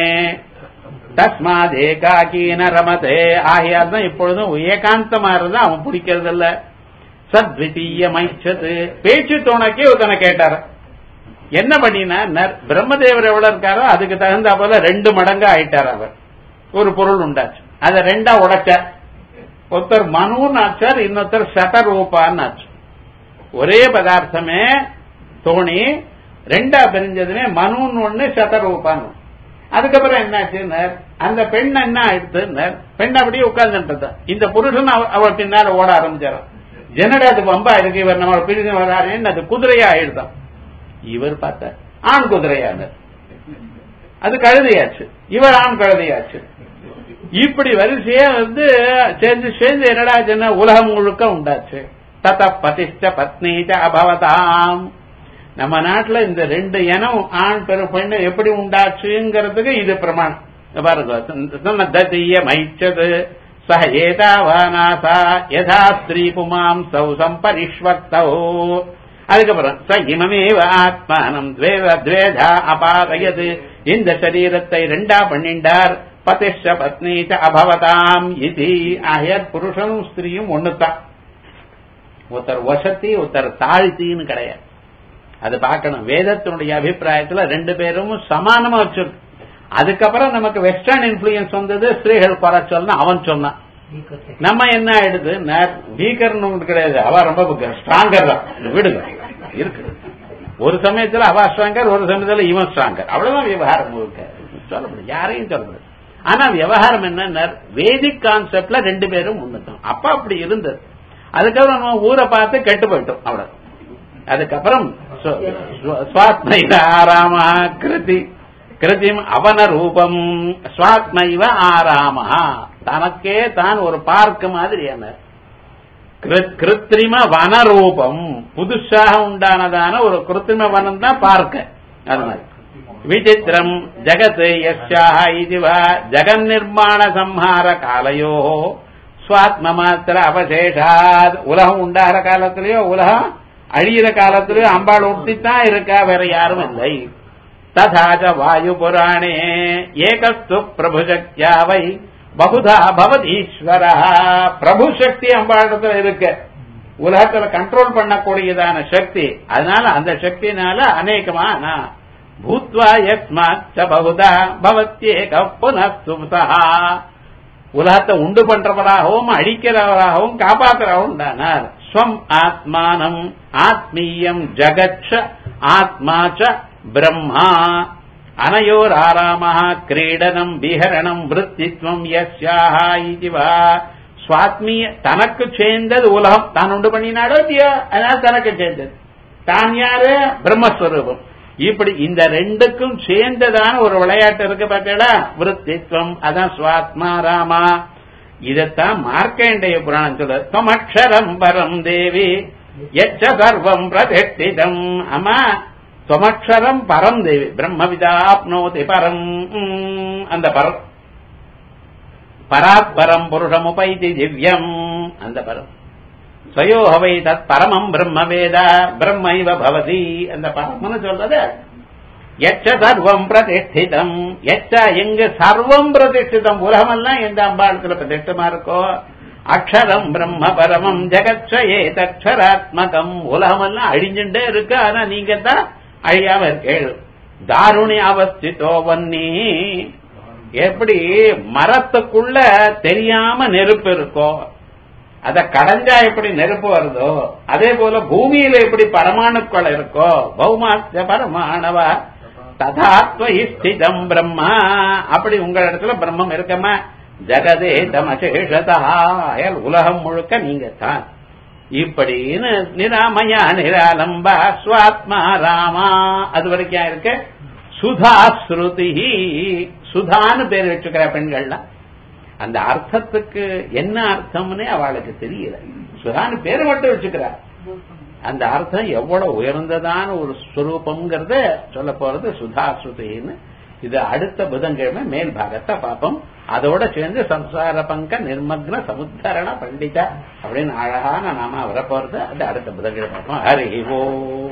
தஸ்மாத் ஏகாக்கீன ரமதே ஆகையால் தான் இப்பொழுதும் ஏகாந்தமா இருந்தா அவன் பிடிக்கிறது இல்ல சத்விதீய மைச்சது பேச்சு துணைக்கு ஒருத்தனை கேட்டாரு என்ன பண்ணினா பிரம்மதேவர் எவ்வளவு இருக்காரோ அதுக்கு தகுந்த போல ரெண்டு மடங்கா ஆயிட்டார் அவர் ஒரு பொருள் உண்டாச்சு அதை ரெண்டா உடைச்சார் ஒருத்தர் மனுன்னு ஆச்சார் இன்னொருத்தர் சதரூபான்னு ஆச்சு ஒரே பதார்த்தமே தோணி ரெண்டா பிரிஞ்சதுமே மனுன்னு ஒண்ணு சதரூபான்னு ஒண்ணு. அதுக்கப்புறம் என்னாச்சுன்னார் அந்த பெண் என்ன ஆயிடுத்துன்னார் பெண் அப்படியே உட்கார்ந்துட்டு இந்த புருஷன் அவ- அவள் பின்னால ஓட ஆரம்பிச்சாராம் ஜனடா அது வம்பா இருக்கு இவர் நம்ம பிரிஞ்சு வராருன்னு அது குதிரையா ஆயிடுதான் இவர் பார்த்தார் ஆண் குதிரையானார் அது கழுதையாச்சு இவர் ஆண் கழுதையாச்சு இப்படி வரிசையா வந்து சேர்ந்து சேர்ந்து என்னடா ஆச்சுன்னா உலகம் முழுக்க உண்டாச்சு தத பதிஷ்ட பத்னீச்ச அபவதாம் நம்ம நாட்டுல இந்த ரெண்டு இனம் ஆண் பெரு பெண்ணு எப்படி உண்டாச்சுங்கிறதுக்கு இது பிரமாணம் இங்க பாருங்க சன்னதீய மைச்சது சஹ ஏதாவானாசா யதா ஸ்திரீ புமாம் சௌ சம்பரிஷ்வக்தௌ அதுக்கப்புறம் ச இமமேவ ஆத்மானம் துவேவ துவேதா அபாகயது இந்த சரீரத்தை ரெண்டா பண்ணிண்டார் பதிஷ்ட பத்னீச்ச அபவதாம் இது ஆயர் புருஷனும் ஸ்திரீயும் ஒண்ணுதான் ஒருத்தர் வசத்தி ஒருத்தர் தாழ்த்தின்னு கிடையாது அது பார்க்கணும் வேதத்தினுடைய அபிப்பிராயத்துல ரெண்டு பேரும் சமானமா வச்சிருக்கு அதுக்கப்புறம் நமக்கு வெஸ்டர்ன் இன்ஃபுளுயன்ஸ் வந்தது ஸ்திரீகள் குறைச்சல்னு அவன் சொன்னான் நம்ம என்ன ஆயிடுது வீக்கர்னு ஒண்ணு கிடையாது அவ ரொம்ப ஸ்ட்ராங்கர் தான் விடுங்க இருக்கு ஒரு சமயத்துல அவ ஸ்ட்ராங்கர் ஒரு சமயத்துல இவன் ஸ்ட்ராங்கர் அவ்வளவுதான் விவகாரம் முழுக்க சொல்ல முடியும் யாரையும் சொல்ல முடியாது ஆனா விவகாரம் என்ன வேதிக் கான்செப்ட்ல ரெண்டு பேரும் ஒண்ணுதான் அப்ப அப்படி இருந்தது அதுக்கப்புறம் நம்ம ஊரை பார்த்து கெட்டு போயிட்டோம் அவ்வளவு அதுக்கப்புறம் ஸ்வாத்மைவ ஆராமா கிருதி கிருதிம் அவன ரூபம் ஸ்வாத்மைவ ஆராமா தனக்கே தான் ஒரு பார்க் மாதிரி என்ன கிருத்திரிம வனரூபம் புதுசாக உண்டானதான ஒரு கிருத்திரிம வனம் தான் பார்க்க அது மாதிரி விசித்திரம் ஜகத் யஸ்யாக இதுவா ஜெகன் நிர்மாண சம்ஹார காலையோ சுவாத்ம மாத்திர அவசேஷாத் உலகம் உண்டாகிற காலத்திலேயோ உலகம் அழியிற காலத்திலேயோ அம்பாள் ஒட்டித்தான் இருக்கா வேற யாரும் இல்லை ததாச்ச வாயு புராணே ஏகஸ்து பிரபு சக்தியாவை பகுதா பவதீஸ்வர பிரபு சக்தி அம்பாளத்துல இருக்கு உலகத்துல கண்ட்ரோல் பண்ணக்கூடியதான சக்தி அதனால அந்த சக்தினால அநேகமான பூத்வா யஸ்மாச்ச பகுதா பவத்யேக புனஸ்தும்சா உலகத்தை உண்டு பண்றவராகவும் அழிக்கிறவராகவும் காப்பாற்றுறவரும் தானார் ஸ்வம் ஆத்மானம் ஆத்மீயம் ஜகச்ச ஆத்மாச்ச பிரம்மா அனயோர் ஆராம கிரீடனம் விஹரணம் விற்த்தித்வம் யஸ்யாக இதுவா சுவாத்மீய தனக்கு சேர்ந்தது உலகம் தான் உண்டு பண்ணினாடோ இல்லையோ அதனால தனக்கு சேர்ந்தது தான் யாரு பிரம்மஸ்வரூபம் இப்படி இந்த ரெண்டுக்கும் சேர்ந்ததான ஒரு விளையாட்டு இருக்கு பார்த்தீங்களா விற்த்தித்வம் அதான் சுவாத்மா ராமா இதத்தான் மார்க்கேண்டைய புராணம் சொல்ல தொமக்ஷரம் பரம் தேவி எச்ச சர்வம் பிரதிஷ்டிதம் அம்மா தொமக்ஷரம் பரம் தேவி பிரம்மவிதாப்னோதி பரம் அந்த பரம் பராத்பரம் புருஷமுபைதி திவ்யம் அந்த பரம் ஸ்வயோகவை தத் பரமம் பிரம்ம வேத பிரம்மைவ பவதி அந்த பரம்னு சொல்றது எச்ச சர்வம் பிரதிஷ்டிதம் எச்ச எங்க சர்வம் பிரதிஷ்டிதம் உலகமெல்லாம் எந்த அம்பாளத்துல பிரதிஷ்டமா இருக்கோ அக்ஷரம் பிரம்ம பரமம் ஜெகத்ஷயே தக்ஷராத்மகம் உலகமெல்லாம் அழிஞ்சுட்டே இருக்கு ஆனா நீங்க தான் அழியாம இருக்கேள் தாருணி அவஸ்திதோ வன்னி எப்படி மரத்துக்குள்ள தெரியாம நெருப்பு இருக்கோ அத கடைஞ்சா எப்படி நெருப்பு வருதோ அதே போல பூமியில எப்படி பரமாணுக்கள் இருக்கோ பௌமாஸ்ய பரமாணவா ததாத்வஸ்திதம் பிரம்மா அப்படி உங்க இடத்துல பிரம்மம் இருக்கமா ஜகதே தமசேஷதா உலகம் முழுக்க நீங்க தான் இப்படின்னு நிராமயா நிராலம்பா ஸ்வாத்மா ராமா அது வரைக்கும் இருக்கு சுதா ஸ்ருதி சுதான்னு பேர் வச்சுக்கிற பெண்கள்லாம் அந்த அர்த்தத்துக்கு என்ன அர்த்தம்னே அவளுக்கு தெரியல சுதான்னு பேர் மட்டும் வச்சுக்கிறார் அந்த அர்த்தம் எவ்வளவு உயர்ந்ததான ஒரு ஸ்வரூபம்ங்கிறத சொல்ல போறது சுதாஸ்ருதின்னு இது அடுத்த புதன்கிழமை மேல் பாகத்தை பார்ப்போம் அதோட சேர்ந்து சம்சார பங்க நிர்மக்ன சமுத்தரண பண்டித அப்படின்னு அழகான நாம வரப்போறது அது அடுத்த புதன்கிழமை பார்ப்போம் ஹரி ஓ